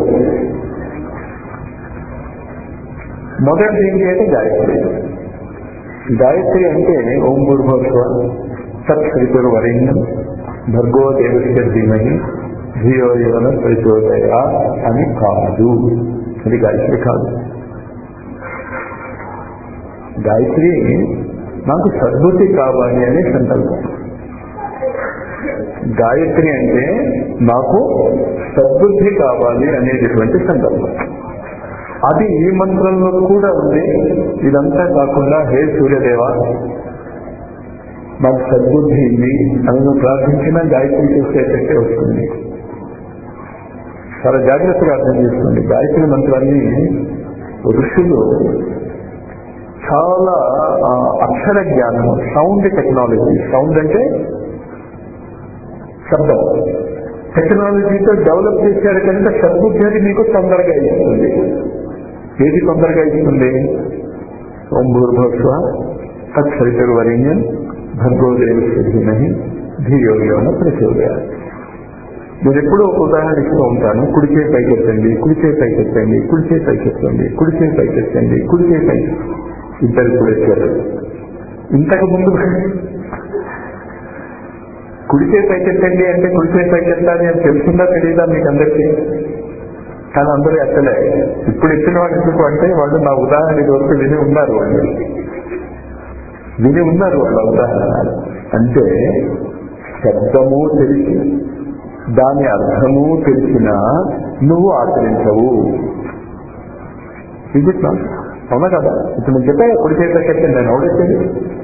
మొదటి ఏంటి అంటే గాయత్రి గాయత్రి అంటే ఓం భూర్భస్వ సత్ శ్రీపురు వరేణ్యం భర్గో దేవస్య ధీమహి ధియో యువన ప్రచోదయ అని కాదు అది గాయత్రి కాదు గాయత్రి నాకు సద్బుద్ధి కావాలి అనే సంకల్పం గాయత్రి అంటే నాకు సద్బుద్ధి కావాలి అనేటటువంటి సంకల్పం అది ఈ మంత్రంలో కూడా ఉంది ఇదంతా కాకుండా హే సూర్యదేవ నాకు సద్బుద్ధి ఉంది అని నువ్వు ప్రార్థించినా గాయత్రి చేసేటట్టే వస్తుంది చాలా జాగ్రత్తగా అర్థం చేసుకోండి గాయత్రి మంత్రాన్ని ఋషులు చాలా ఆ, అక్షర జ్ఞానం సౌండ్ టెక్నాలజీ సౌండ్ అంటే శబ్దం టెక్నాలజీతో డెవలప్ చేశారు కనుక సద్బుద్ధి అది మీకు తొందరగా ఇస్తుంది ఏది తొందరగా ఇస్తుంది ఓం భూర్భస్వ తత్సరితరు వరేణ్యం భర్గోదేవి సిద్ధిమని ధీయోగన ప్రచోదయ నేను ఎప్పుడూ ఒక ఉదాహరణ ఇస్తూ ఉంటాను కుడిచే పైకెత్తండి కుడిచే పైకెత్తండి కుడిచే పైకెత్తండి కుడిచే పైకెత్తండి కుడిచే పైకి ఇద్దరు కూడా ఎత్తారు ఇంతకు ముందు కుడిచే పైకెత్తండి అంటే కుడిచే పైకెత్తాలి అని తెలుసుందా తెలియదా మీకు అందరికీ కానీ అందరూ ఎత్తలే ఇప్పుడు ఎత్తిన వాళ్ళు ఎందుకు అంటే వాళ్ళు నా ఉదాహరణ వరకు విని ఉన్నారు వాళ్ళు విని ఉన్నారు వాళ్ళ ఉదాహరణ అంటే శబ్దము తెలిసి దాని అర్థము తెలిసినా నువ్వు ఆచరించవు ఇది అవునా కదా ఇప్పుడు నేను చెప్పా కుడి చేత చెప్పండి నేను ఎవడెచ్చేది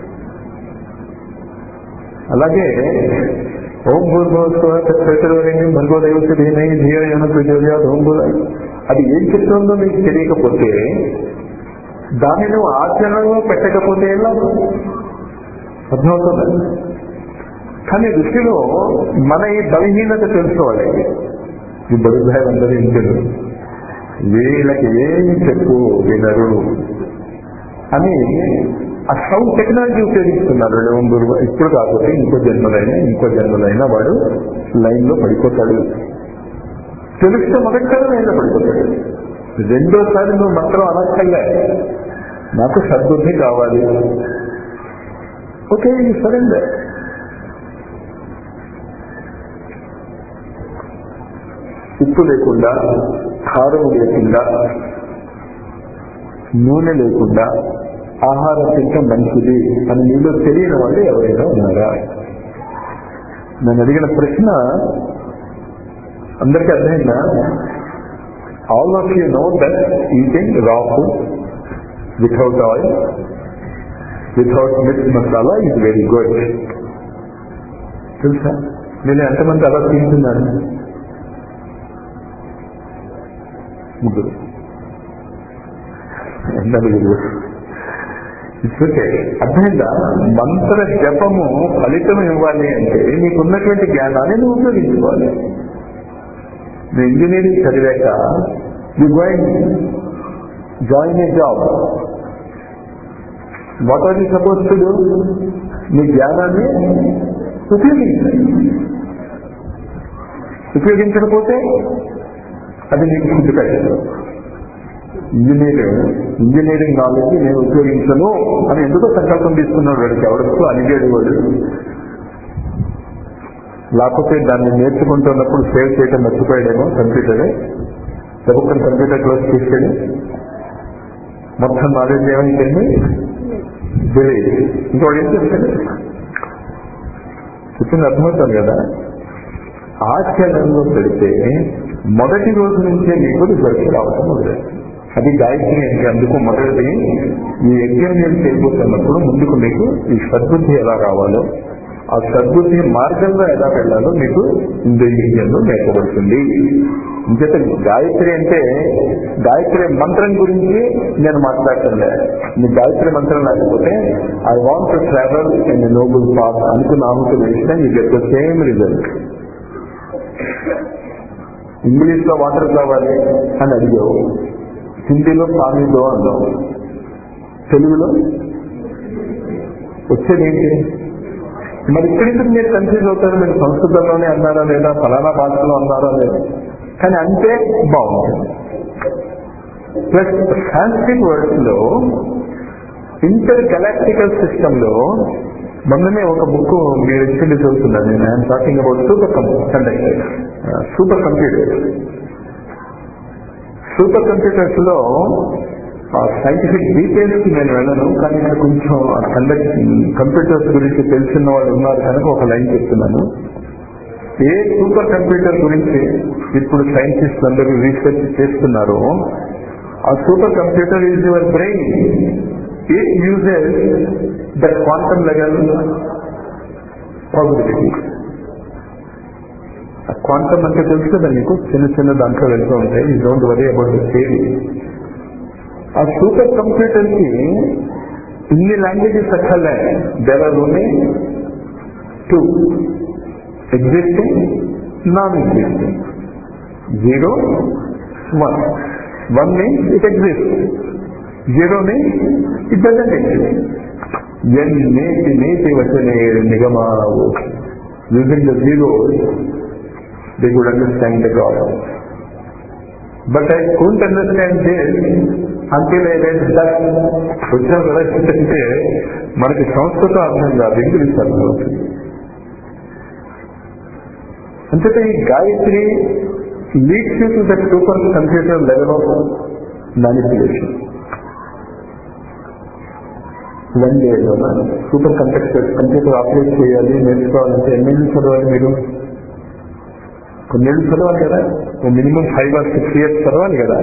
అలాగే ఓం భూర్భోత్సవం భర్గోదేవత ధీమై ధీయన ప్రచోదయాత్ ఓం భూ అది ఏం చెప్తుందో మీకు తెలియకపోతే దాన్ని నువ్వు ఆచరణలో పెట్టకపోతే ఎలా అర్థమవుతుందా కానీ ఋషిలో మన ఈ బలహీనత తెలుసుకోవాలి ఈ బడుభాయి అందరూ ఇంటిలు వీళ్ళకి ఏమి చెప్పు వినరు అని ఆ సౌండ్ టెక్నాలజీ ఉపయోగిస్తున్నారు వీళ్ళు ఓం గురువు ఇప్పుడు కాకపోతే ఇంకో జన్మలైనా ఇంకో జన్మలైనా వాడు లైన్ లో పడిపోతాడు తెలిస్తే మొదటిసారి లైన్ లో పడిపోతాడు రెండోసారి నువ్వు మంత్రం అనక్కర్లే నాకు సద్బుద్ధి కావాలి ఓకే ఈ సరెండర్ ఉప్పు లేకుండా కారం లేకుండా నూనె లేకుండా ఆహారం తింటే మంచిది అని మీలో తెలియని వాళ్ళు ఎవరైనా ఉన్నారా నేను అడిగిన ప్రశ్న అందరికీ అర్థమైందా all of you know that eating raw food without oil without mix masala is very good తెలుసా నేను ఎంతమంది అలా తింటున్నాను ముగ్గురు నలుగురు ఇట్స్ ఓకే అర్థమైందా మంత్ర జపము ఫలితం ఇవ్వాలి అంటే నీకున్నటువంటి జ్ఞానాన్ని నువ్వు ఉపయోగించుకోవాలి నువ్వు ఇంజనీరింగ్ చదివాక you going join a job what are you suppose to do నీ జ్ఞానాన్ని ఉపయోగించాలి ఉపయోగించకపోతే అది నీకు ఫుడ్ పెట్టదు ఇంజనీర్ ఇంజనీరింగ్ నాలెడ్జ్ నేను ఉపయోగించను అని ఎందుకో సంకల్పం తీసుకున్నాడు వాడికి ఎవరికో అలిగేడు వాడు లేకపోతే దాన్ని నేర్చుకుంటున్నప్పుడు సేవ్ చేయడం మర్చిపోయాడేమో కంప్యూటరే చదువుకుని కంప్యూటర్ క్లాస్ తీసుకెళ్ళి మొత్తం నాలెడ్జ్ ఏమైందండి తెలియదు ఇంకోటి ఏం చేస్తాడు చెప్పింది అర్థమవుతాను కదా ఆచరణలో పెడితే మొదటి రోజు నుంచే మీకు రిజల్ట్ రావడం మొదలైంది అది గాయత్రి అంటే అందుకు మొదటిది ఈ యజ్ఞం నేను చేయబోతున్నప్పుడు ముందుకు మీకు ఈ సద్బుద్ధి ఎలా రావాలో ఆ సద్బుద్ధి మార్గంలో ఎలా వెళ్ళాలో మీకు ఇంద్ర యజ్ఞంలో నేర్పబడుతుంది ఇంకేత గాయత్రి అంటే గాయత్రి మంత్రం గురించి నేను మాట్లాడటంలే మీ గాయత్రి మంత్రం లేకపోతే I want to travel in noble path అనుకున్న ఆమెకు వేసిన you get the same result English లో వాటర్ కావాలి అని అడిగావు హిందీలో పానీలో అన్నావు తెలుగులో వచ్చేది ఏంటి మరి ఇక్కడికి మీరు కన్ఫ్యూజ్ అవుతారు మీరు సంస్కృతంలోనే అన్నారా లేదా ఫలానా భాషలో అన్నారా లేదా కానీ అంటే బాగుంటుంది ప్లస్ సాంస్క్రిట్ వర్డ్స్ లో ఇంటర్ గెలాక్టికల్ సిస్టమ్ లో మొన్ననే ఒక బుక్ మీరు ఇచ్చింది చదువుతున్నారు నేను I'm talking about superconductor supercomputer supercomputers లో సైంటిఫిక్ డీటెయిల్స్ కి నేను వెళ్ళను కానీ ఇక్కడ కొంచెం కండక్ట్ కంప్యూటర్స్ గురించి తెలిసిన వాళ్ళు ఉన్నారు కనుక ఒక లైన్ చెప్తున్నాను ఏ సూపర్ కంప్యూటర్ గురించి ఇప్పుడు సైంటిస్ట్ అందరూ రీసెర్చ్ చేస్తున్నారో ఆ supercomputer is your brain it uses the quantum level probability quantum అంటే తెలుసు కదా మీకు చిన్న చిన్న దాంట్లో వెళ్తూ ఉంటాయి ఈ don't worry about the theory ఆ సూపర్ కంప్యూటర్ కి ఇన్ని లాంగ్వేజెస్ అక్కర్లే there are only two existing non existing zero one one means it exist zero means it doesn't exist ఎన్నేటి నేటి వచ్చనే నిగమావు using the zero they could understand the god but I couldn't understand this until I read that వచ్చిన పరిస్థితి అంటే మనకి సంస్కృతం అర్థం కాదు ఇంగ్లీష్ అర్థం అవుతుంది అంతేత ఈ Gayatri leads you to that supercomputer level of manipulation one డేలో సూపర్ కంప్యూటర్ కంప్యూటర్ ఆపరేట్ చేయాలి నేర్చుకోవాలంటే ఎన్ని చదవాలి మీరు కొన్నేళ్ళు చదవాలి కదా minimum five or six years చదవాలి కదా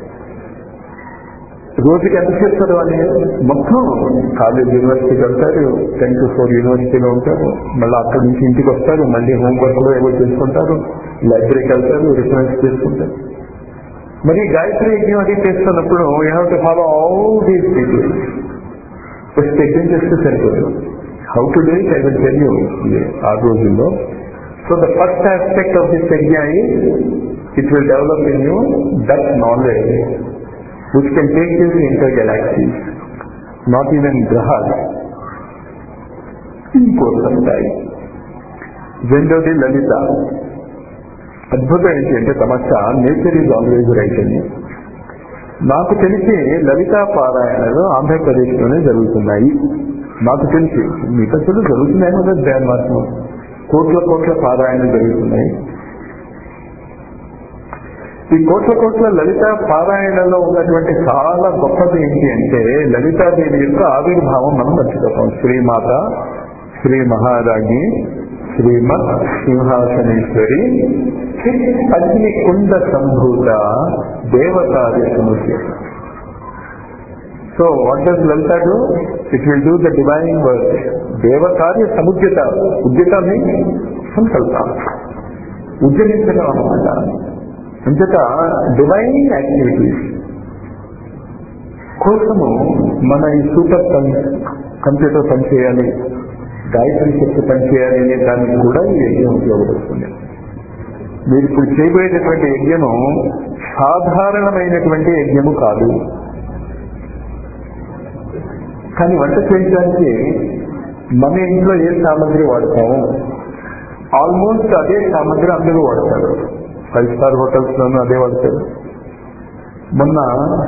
రోజుకి ఎంతసేపు చదవాలి మొత్తం కాలేజ్ యూనివర్సిటీకి వెళ్తారు టెన్ టు ఫోర్ యూనివర్సిటీలో ఉంటారు మళ్ళీ అక్కడి నుంచి ఇంటికి వస్తారు మళ్ళీ హోంవర్క్ లో ఏవో చేసుకుంటారు లైబ్రరీకి వెళ్తారు రిఫరెన్స్ చేసుకుంటారు మరి గాయత్రి యజ్ఞం అది చేస్తున్నప్పుడు you have to follow all these details just యజ్ఞం చేస్తే సరిపోదు how to do it I will tell you ఆ రోజుల్లో so the first aspect of this యజ్ఞ it will develop in you that knowledge which can take you to intergalaxies. Not even గ్రహాలు ఇంకోటి వస్తాయి రెండోది లలిత అద్భుతం ఏంటి అంటే సమస్య నేచర్ ఈజ్ ఆల్వేజ్ రైట్ అని నాకు తెలిసి లలితా పారాయణలు ఆంధ్రప్రదేశ్లోనే జరుగుతున్నాయి నాకు తెలిసి మిగతా చోట్ల జరుగుతున్నాయి కదా దాని మాత్రం కోట్ల కోట్ల పారాయణలు జరుగుతున్నాయి ఈ కోట్ల కోట్ల లలిత పారాయణలో ఉన్నటువంటి చాలా గొప్పది ఏంటి అంటే లలితాదేవి యొక్క ఆవిర్భావం మనం మర్చిపోతాం శ్రీమాత శ్రీ మహారాణి శ్రీమత్ సింహాసనేశ్వరి అగ్ని కుండ సంభూత దేవతాది సమస్య so what does Lalita do it will do the divine work దేవకార్య సముద్యత ఉద్యత మీన్స్ సంకల్ప ఉద్యమించడం అనమాట అంచేత డివైన్ యాక్టివిటీస్ కోసము మన ఈ సూపర్ కంప్యూటర్ పనిచేయాలి గాయత్రి శక్తి పనిచేయాలి అనే దానికి కూడా ఈ యజ్ఞం ఉపయోగపడుతుంది మీరు ఇప్పుడు చేయబోయేటటువంటి యజ్ఞము సాధారణమైనటువంటి యజ్ఞము కాదు కానీ వంట చేయడానికి మన ఇంట్లో ఏ సామాగ్రి వాడతాము ఆల్మోస్ట్ అదే సామాగ్రి అందరూ వాడతారు ఫైవ్ స్టార్ హోటల్స్ లోనూ అదే వాడతారు మొన్న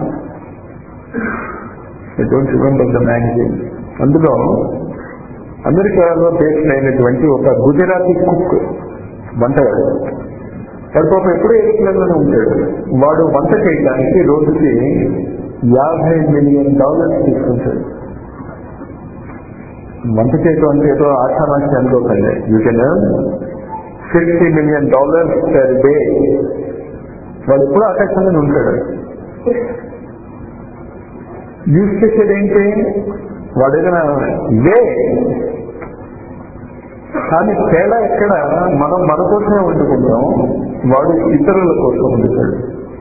I don't remember the magazine అందులో అమెరికాలో బేస్డ్ అయినటువంటి ఒక గుజరాతీ కుక్ వంటగాడు వాడు పాప ఎప్పుడూ ఏరోప్లేన్లోనే ఉంటాడు వాడు వంట చేయడానికి రోజుకి యాభై మిలియన్ డాలర్స్ తీసుకుంటాడు వంట చేయటం అంటే ఏదో ఆషామాషి అనుకోకండి you can fifty million dollars per day వాడు ఎప్పుడు ఆకాశంగానే ఉంటాడు యూజ్ చేసేది ఏంటి వాడు ఏదైనా ఇదే కానీ తేడా ఎక్కడ మనం మన కోసమే వండుకుంటాం వాడు ఇతరుల కోసం వండుతాడు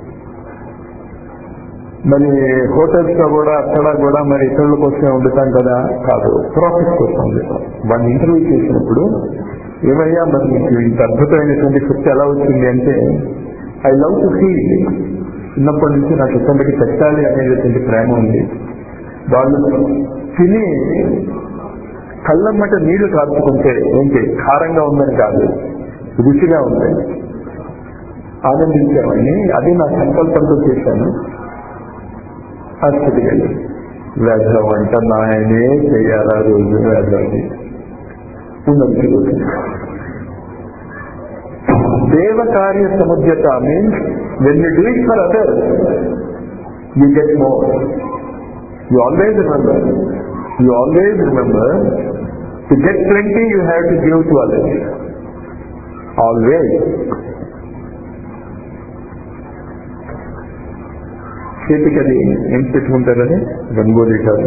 మరి హోటల్స్ లో కూడా అక్కడ కూడా మరి ఇతరుల కోసమే వండుతాం కదా కాదు ప్రాఫిట్ కోసం వండుతాం వాడిని ఇంటర్వ్యూ చేసినప్పుడు ఏమయ్యా మరి మీకు ఇంత అద్భుతమైనటువంటి శక్తి ఎలా వచ్చింది అంటే ఐ లవ్ టు సీ చిన్నప్పటి నుంచి నాకు ఇతరులకి పెట్టాలి అనేటువంటి ప్రేమ ఉంది వాళ్ళు తిని కళ్ళమ్మట నీళ్లు కార్చుకుంటే ఏంటి కారంగా ఉందని కాదు రుచిగా ఉంది ఆనందించేవాడిని అది నా సంకల్పంతో చేశాను ఆ స్థితికి వెళ్ళి వేధం అంట నాయనే చేయాలా రోజు వేధాన్ని ఉన్నది దేవ కార్య సముద్యత means when you do it for other you get more you always remember you always remember to get plenty you have to give to others always చేతికి అది ఏం పెట్టుకుంటారని రంగోలీ కాదు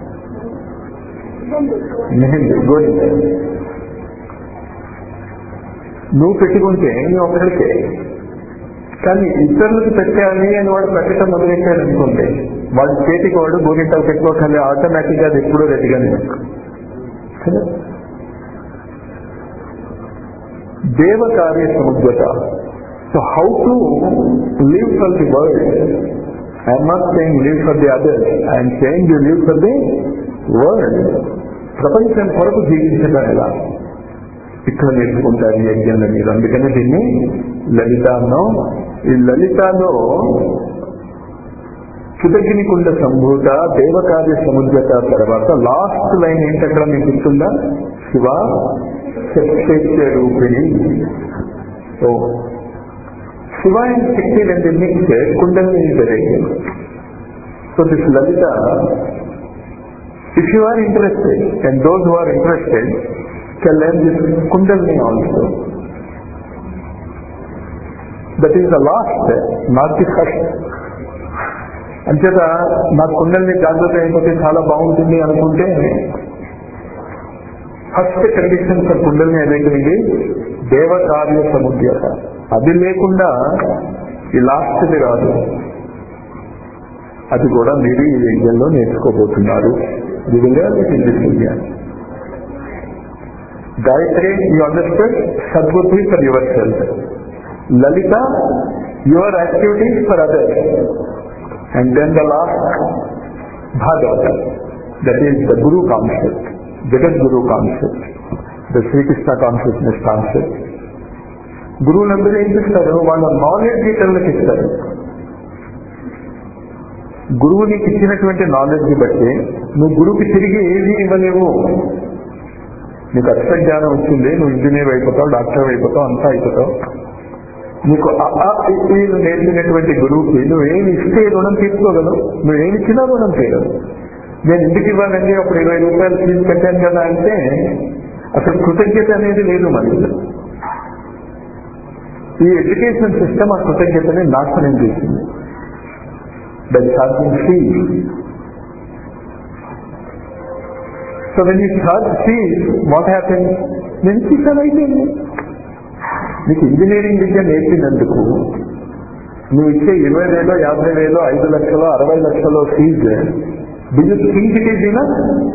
మెహందీ గోలి నువ్వు పెట్టుకుంటే నువ్వు ఒకరికే కానీ ఇతరులకు పెట్టాలి అని వాడు పెట్టడం మొదలెట్టాడు అనుకోండి వాడి చేతికి వాడు గోరింటాలు పెట్టుకోవాలి ఆటోమేటిక్ గా అది ఎప్పుడూ రెడీగానే కదా దేవ కార్య సముద్రత so how to live for the world I'm not saying live for the others I'm saying you live for the world ప్రపంచం కొరకు జీవించడం ఎలా ఇక్కడ నేర్చుకుంటారు ఈ యజ్ఞంలో మీరు అందుకనే దీన్ని లలిత అన్నాం ఈ లలితలో కృతజ్ఞికుండ సంభూత దేవకార్య సముద్రత తర్వాత లాస్ట్ లైన్ ఏంటక్కడ మీకు గుర్తుందా శివ శక్తి రూపిణి సో శివ అండ్ శక్తి రెండు మిక్స్ కుండలి జరిగింది so this Lalita if you are interested and those who are interested can learn this kundalini also. That is the last, not the first. అంచేత నా కుండల్ని జాగ్రత్త అయిపోతే చాలా బాగుంటుంది అనుకుంటే ఫస్ట్ కండిషన్ ఫర్ కుండల్ని అవేకనింది దేవకార్య సముద్యత అది లేకుండా ఈ లాస్ట్ది రాదు అది కూడా మీరు ఈ యజ్ఞంలో నేర్చుకోబోతున్నారు విధంగా మీకు తెలియాలి Gayatri, you understood? Sadbuddhi for yourself. Lalita, your activities for others. And then the last, Bhagavata. That is the guru concept జగద్గురు concept the Srikrishna consciousness concept గురువులందరూ ఏం చేస్తారు వాళ్ళ నాలెడ్జ్ ఇతరులకు ఇస్తారు గురువు నీకు ఇచ్చినటువంటి నాలెడ్జ్ బట్టి నువ్వు గురువుకి తిరిగి ఏది ఇవ్వలేవు నీకు అక్షర జ్ఞానం వచ్చింది నువ్వు ఇంజనీర్ అయిపోతావు డాక్టర్ అయిపోతావు అంతా అయిపోతావు నీకు ఆ ఆ ఈ ఈలు నేర్పినటువంటి గురువుకి నువ్వేమి ఇస్తే రుణం తీసుకోగలవు నువ్వేమి ఇచ్చినా రుణం తీయగలవు నేను ఇంటికి ఇవ్వాలండి అప్పుడు ఇరవై రూపాయలు ఫీజు కట్టాను కదా అంటే అసలు కృతజ్ఞత అనేది లేదు మనకి ఈ ఎడ్యుకేషన్ సిస్టమ్ ఆ కృతజ్ఞతని నాశనం చేసింది by charging fee so when you charge fee what happen నేను ఇచ్చేసాను అయిపోయింది నీకు ఇంజనీరింగ్ విద్య నేర్పినందుకు నువ్వు ఇచ్చే ఇరవై వేలో యాభై వేలో ఐదు లక్షలో అరవై లక్షలో fees do you think it is enough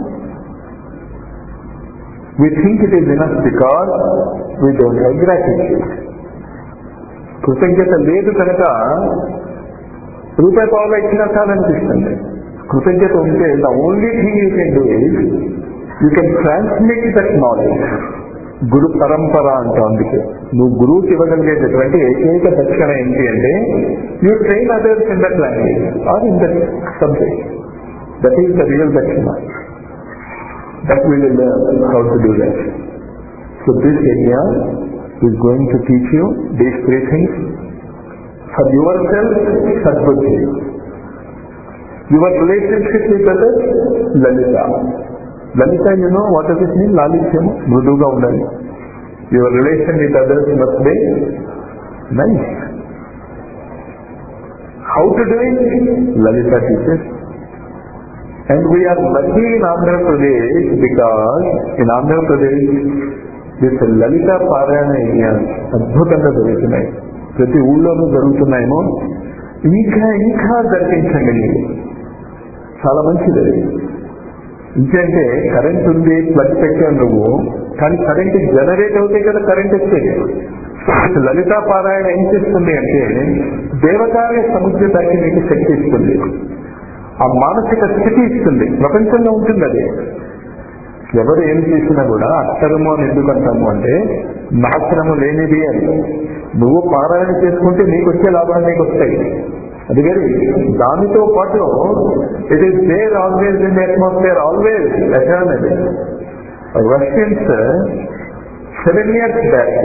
we think it is enough because we don't have gratitude కృతజ్ఞత లేదు కనుక రూపాయి పావుగా ఇచ్చినా చాలనిపిస్తుంది కృతజ్ఞత ఉంటే the only thing you can do is you can transmit that knowledge guru పరంపర అంటాం అందుకే నువ్వు గురువుకి ఇవ్వగలిగేటటువంటి ఏకైక దక్షిణ ఏంటి అంటే you train others in that language or in that subject that is the real dakshina that will learn how to do that so this area is going to teach you these three things for yourself సద్బుద్ధి your relationship with others Lalita Lalita you know what is it mean లాలిత్యం మృదువుగా ఉండాలి your relation with others must be nice how to do it Lalita teachers and we are lucky in Andhra Pradesh because in Andhra Pradesh this Lalita పారాయణ యజ్ఞాలు అద్భుతంగా జరుగుతున్నాయి ప్రతి ఊళ్ళోనూ జరుగుతున్నాయేమో ఇంకా ఇంకా జరిపించండి మీరు చాలా మంచిది అది ఇంకేంటే కరెంట్ ఉంది ప్లగ్ పెట్టావు నువ్వు కానీ కరెంట్ జనరేట్ అవుతే కదా కరెంట్ వచ్చేది లలితా పారాయణ ఏం చేస్తుంది అంటే దేవకార్య సముద్రతాకి నీకు శక్తి ఇస్తుంది ఆ మానసిక స్థితి ఇస్తుంది ప్రపంచంలో ఉంటుంది అది ఎవరు ఏం చేసినా కూడా అక్షరము అని ఎందుకు అంటాము అంటే నాశనము లేనిది అని నువ్వు పారాయణ చేసుకుంటే నీకు వచ్చే లాభాలు నీకు వస్తాయి అది వేరే దానితో పాటు it is there always in atmosphere always eternal Russians seven years back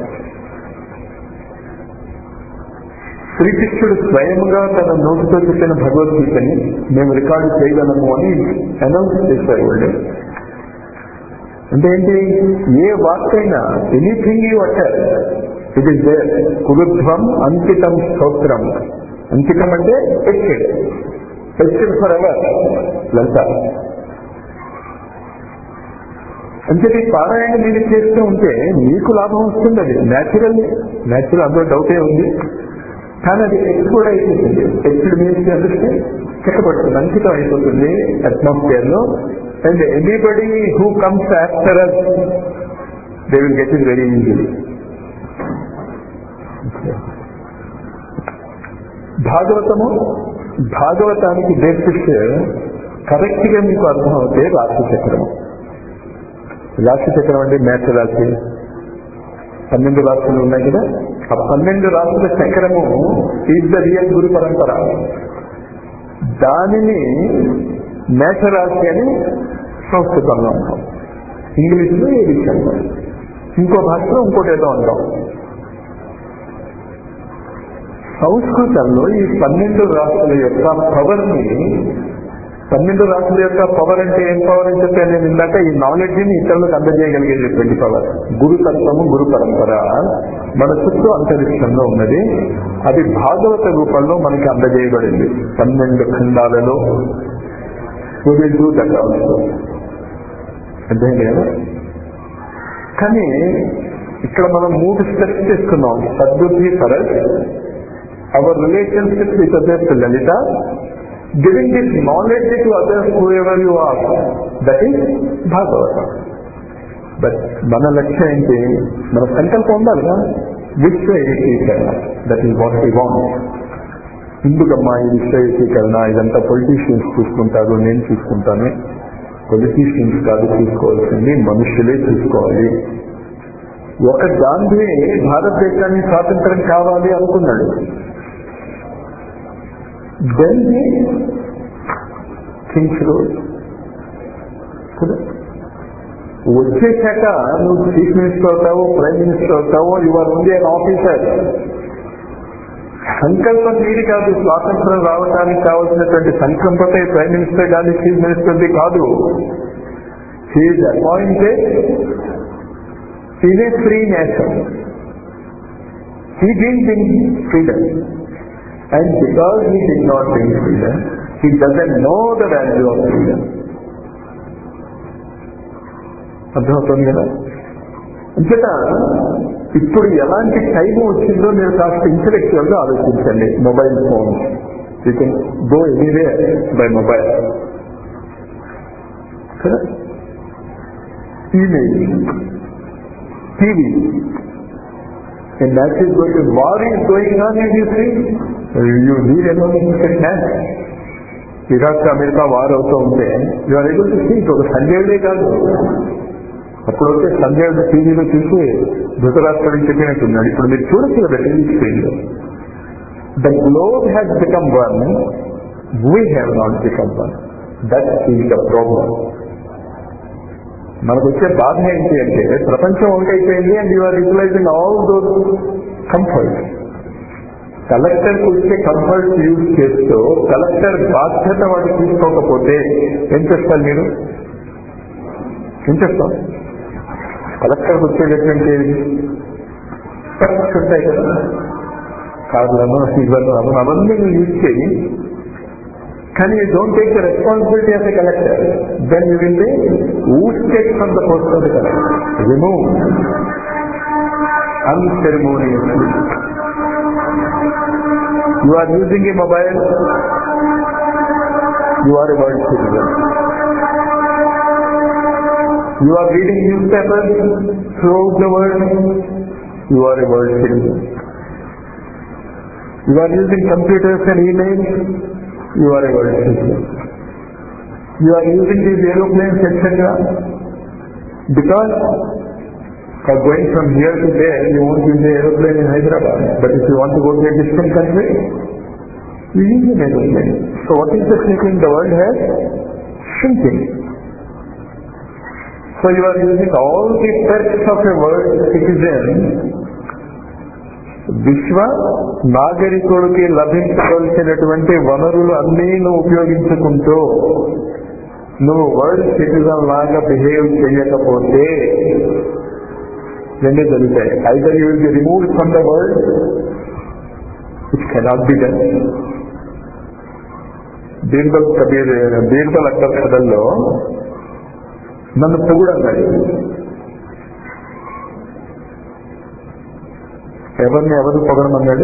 శ్రీకృష్ణుడు స్వయంగా తన నోటితో చెప్పిన భగవద్గీతని మేము రికార్డు చేయగలము అని అనౌన్స్ చేశారు వాళ్ళు అంటే ఏంటి ఏ వాక్కైనా anything you utter it is there కురుధ్వం అంకితం స్తోత్రం అంకితం అంటే ఎక్కెడ్ ఎక్కెడ్ ఫర్ ఎవర్ లలిత అంటే ఈ పారాయణ మీరు చేస్తూ ఉంటే మీకు లాభం వస్తుంది అది న్యాచురల్ న్యాచురల్ అందులో డౌటే ఉంది కానీ అది ఎక్స్పోర్డ్ అయిపోతుంది ఎక్స్డ్ మీన్స్ అంటే చెక్కబడుతుంది అంకితం అయిపోతుంది అట్మాస్ఫియర్ లో and anybody who comes after us they will get it very easily భాగవతము భాగవతానికి బేసిస్ కరెక్ట్ గా మీకు అర్థం అవుతే రాశి చక్రము రాశి చక్రం అంటే మేష రాశి పన్నెండు రాశులు ఉన్నాయి కదా ఆ పన్నెండు రాశుల చక్రము ఈజ్ ద రియల్ గురు పరంపర దానిని మేషరాశి అని సంస్కృతంలో అంటాం ఇంగ్లీష్లో ఏది అంటాం ఇంకో భాషలో ఇంకోటి ఏదో అంటాం సంస్కృతంలో ఈ పన్నెండు రాష్ట్రాల యొక్క పవర్ ని పన్నెండు రాష్ట్రాల యొక్క పవర్ అంటే ఏం పవర్ అని చెప్పి నేను ఇందాక ఈ నాలెడ్జ్ ని ఇతరులకు అందజేయగలిగేటువంటి పవర్ గురు తత్వము గురు పరంపర మన చుట్టూ అంతరిక్షంలో ఉన్నది అది భాగవత రూపంలో మనకి అందజేయబడింది పన్నెండు ఖండాలలో అర్థం కదా కానీ ఇక్కడ మనం మూడు స్టెప్స్ తీసుకున్నాం సద్బుద్ధి for us our relationship with others Lalitha giving this knowledge to others whoever you are that is Bhagavata but మన లక్ష్యం ఏంటి మన సంకల్పం ఉండాలిగా విశ్వ ఏకీకరణ that is what we want ఎందుకమ్మా ఈ విశ్వ ఏకీకరణ ఇదంతా పొలిటీషియన్స్ చూసుకుంటారు నేను చూసుకుంటాను పొలిటీషియన్స్ కాదు చూసుకోవాల్సింది మనుషులే చూసుకోవాలి ఒక గాంధీ భారతదేశానికి స్వాతంత్రం కావాలి అనుకున్నాడు ఢిల్లీ కింగ్స్ రోడ్ కదా వచ్చేసాక నువ్వు చీఫ్ మినిస్టర్ అవుతావు ప్రైమ్ మినిస్టర్ అవుతావు యువర్ ఓన్లీ అన్ ఆఫీసర్ సంకల్పం నీది కాదు స్వాతంత్రం రావడానికి కావాల్సినటువంటి సంకల్పతే ప్రైమ్ మినిస్టర్ కానీ చీఫ్ మినిస్టర్ది కాదు he appointed in a free nation he didn't think freedom and because he did not think freedom he doesn't know the value of freedom అర్థమవుతుంది కదా అంచేత ఇప్పుడు ఎలాంటి టైం వచ్చిందో మీరు కాస్త ఇంటలెక్చువల్ గా ఆలోచించండి mobile phone you can go anyway by mobile కదా email TV And that is going to, war is going on as you see. You need anyone who can hand. Iraq America war అవుతూ ఉంటే you are able to see ఒక సంజయుడే కాదు అప్పుడు వచ్చే సంజయుడు టీవీలో చూసి ధృతరాష్ట్రుడికి చెప్పినట్టున్నాడు ఇప్పుడు మీరు చూడొచ్చు కదా టీవీ స్క్రీన్ లో the globe has become one we have not become one that is the problem మనకు వచ్చే బాధ ఏంటి అంటే ప్రపంచం ఒకటైపోయింది and you are utilizing all those comfort collector వచ్చే కంఫర్ట్ యూజ్ చేస్తూ కలెక్టర్ బాధ్యత వాడు తీసుకోకపోతే ఏం చేస్తారు మీరు ఏం చేస్తాం కలెక్టర్కి వచ్చేటటువంటి ఖర్చు ఉంటాయి కదా కార్లను ఇవ్వను అవన్నీ అవన్నీ నువ్వు యూజ్ చేయి కానీ you don't take the responsibility of a collector then you will be ousted from the post of the collector remove unceremoniously You are using a mobile, you are a world citizen. You are reading newspapers throughout the world, you are a world citizen. You are using computers and emails, you are a world citizen. You are using these aeroplanes, etc. Because for going from here to there, you won't use the aeroplane in Hyderabad. But if you want to go to a distant country, you use an aeroplane. So what is the shrinking the world has? Shrinking. So you are using all the perks of a world citizen విశ్వ నాగరికుడికి లభించవలసినటువంటి వనరులు అన్నీ నువ్వు ఉపయోగించుకుంటూ నువ్వు world citizen లాగా behave చేయకపోతే రెండే జరుగుతాయి either you will be remove from the world it cannot be done Birbal Kabir Birbal Akbar కథల్లో నన్ను పొగుడు అన్నాడు ఎవరిని ఎవరు పొగడమన్నాడు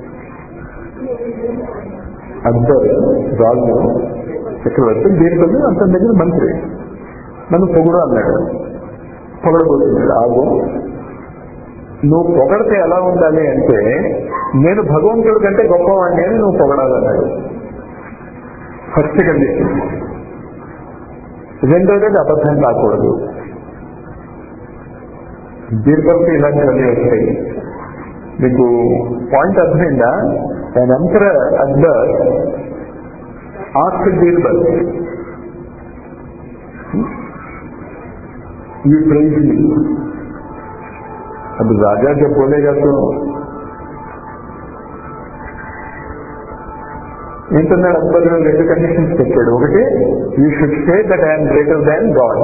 అక్బర్ రాజు చక్రవర్తి బీర్బల్ అంత దగ్గర మంత్రి నన్ను పొగుడు అన్నాడు పొగడబోతున్నాడు ఆగు నువ్వు పొగడితే ఎలా ఉండాలి అంటే నేను భగవంతుడి కంటే గొప్పవాడిని అని నువ్వు పొగడాలన్నాడు ఫస్ట్ కండిషన్ రెండోది అబద్ధం కాకూడదు దీర్ఘంతో ఇలాంటివన్నీ వస్తాయి మీకు పాయింట్ అర్థమైందా ఆయన అంతర Akbar ask Birbal you praise me अब राजा जब बोलेगा तो ఏంటన్నాడు అక్బర్ రెండు కండిషన్స్ పెట్టాడు ఒకటి you should say that I'm greater than God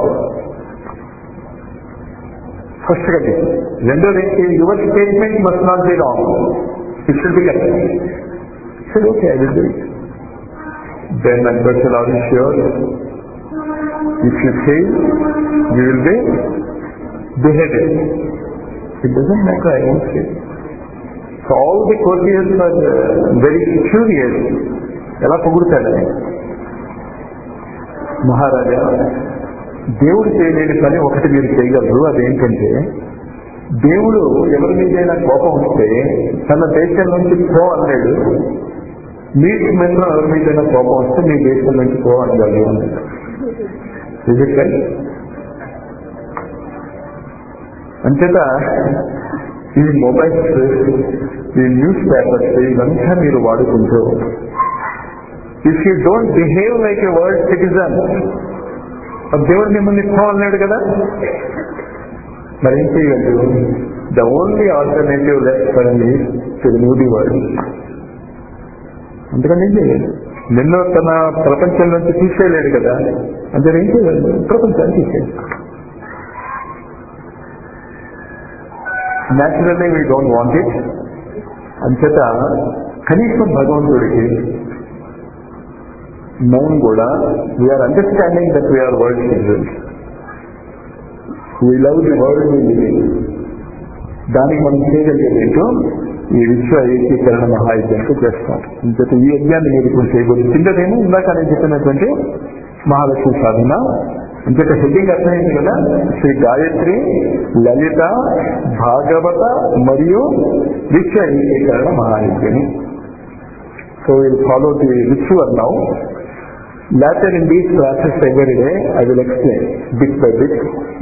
first condition రెండోది ఏంటి your statement must not be wrong it should be correct should okay I will do it then Akbar should are sure If you fail, you will be beheaded. It doesn't matter, I won't say. So all the courtiers are uh, very curious. ఎలా పొగుడుతాడని మహారాజా దేవుడు చేయలేని పని ఒకటి మీరు చేయగలరు అదేంటంటే దేవుడు ఎవరి మీదైనా కోపం వస్తే తన దేశం నుంచి పో అన్నాడు మీకు మిత్రం ఎవరి మీదైనా కోపం వస్తే మీ దేశం నుంచి పో అన్నాడు అన్నాడు Is it right? అంచేత ఈ మొబైల్స్ ఈ న్యూస్ పేపర్స్ ఇవంతా మీరు వాడుకుంటూ if you don't behave like a world citizen దేవుడు మిమ్మల్ని అన్నాడు కదా మరేం చేయగలరు the only alternative left for me to new the world అందుకని ఏం చేయలేదు నిన్ను తన ప్రపంచం నుంచి తీసేయలేడు కదా అందుకని ఏం చేయగలరు ప్రపంచాన్ని తీసేయాలి naturally we don't want it అంచేత కనీసం భగవంతుడికి మనం కూడా we are understanding that we are world citizens we love the world we living దానికి మనం చేయగలిగేది ఏంటో ఈ విశ్వ ఏకీకరణ మహాయజ్ఞంతో చేస్తాం ఇంతటి ఈ యజ్ఞాన్ని మీరు ఇప్పుడు చేయబోతుంది కిందనేమో ఇందాక నేను చెప్పినటువంటి మహాలక్ష్మి సాధన ఇంతటి హెడ్డింగ్ అర్థమైంది కదా శ్రీ గాయత్రి లలిత భాగవత మరియు విశ్వ ఏకీకరణ మహాయజ్ఞని so will follow the ritual now Later in these classes every day, I will explain bit by bit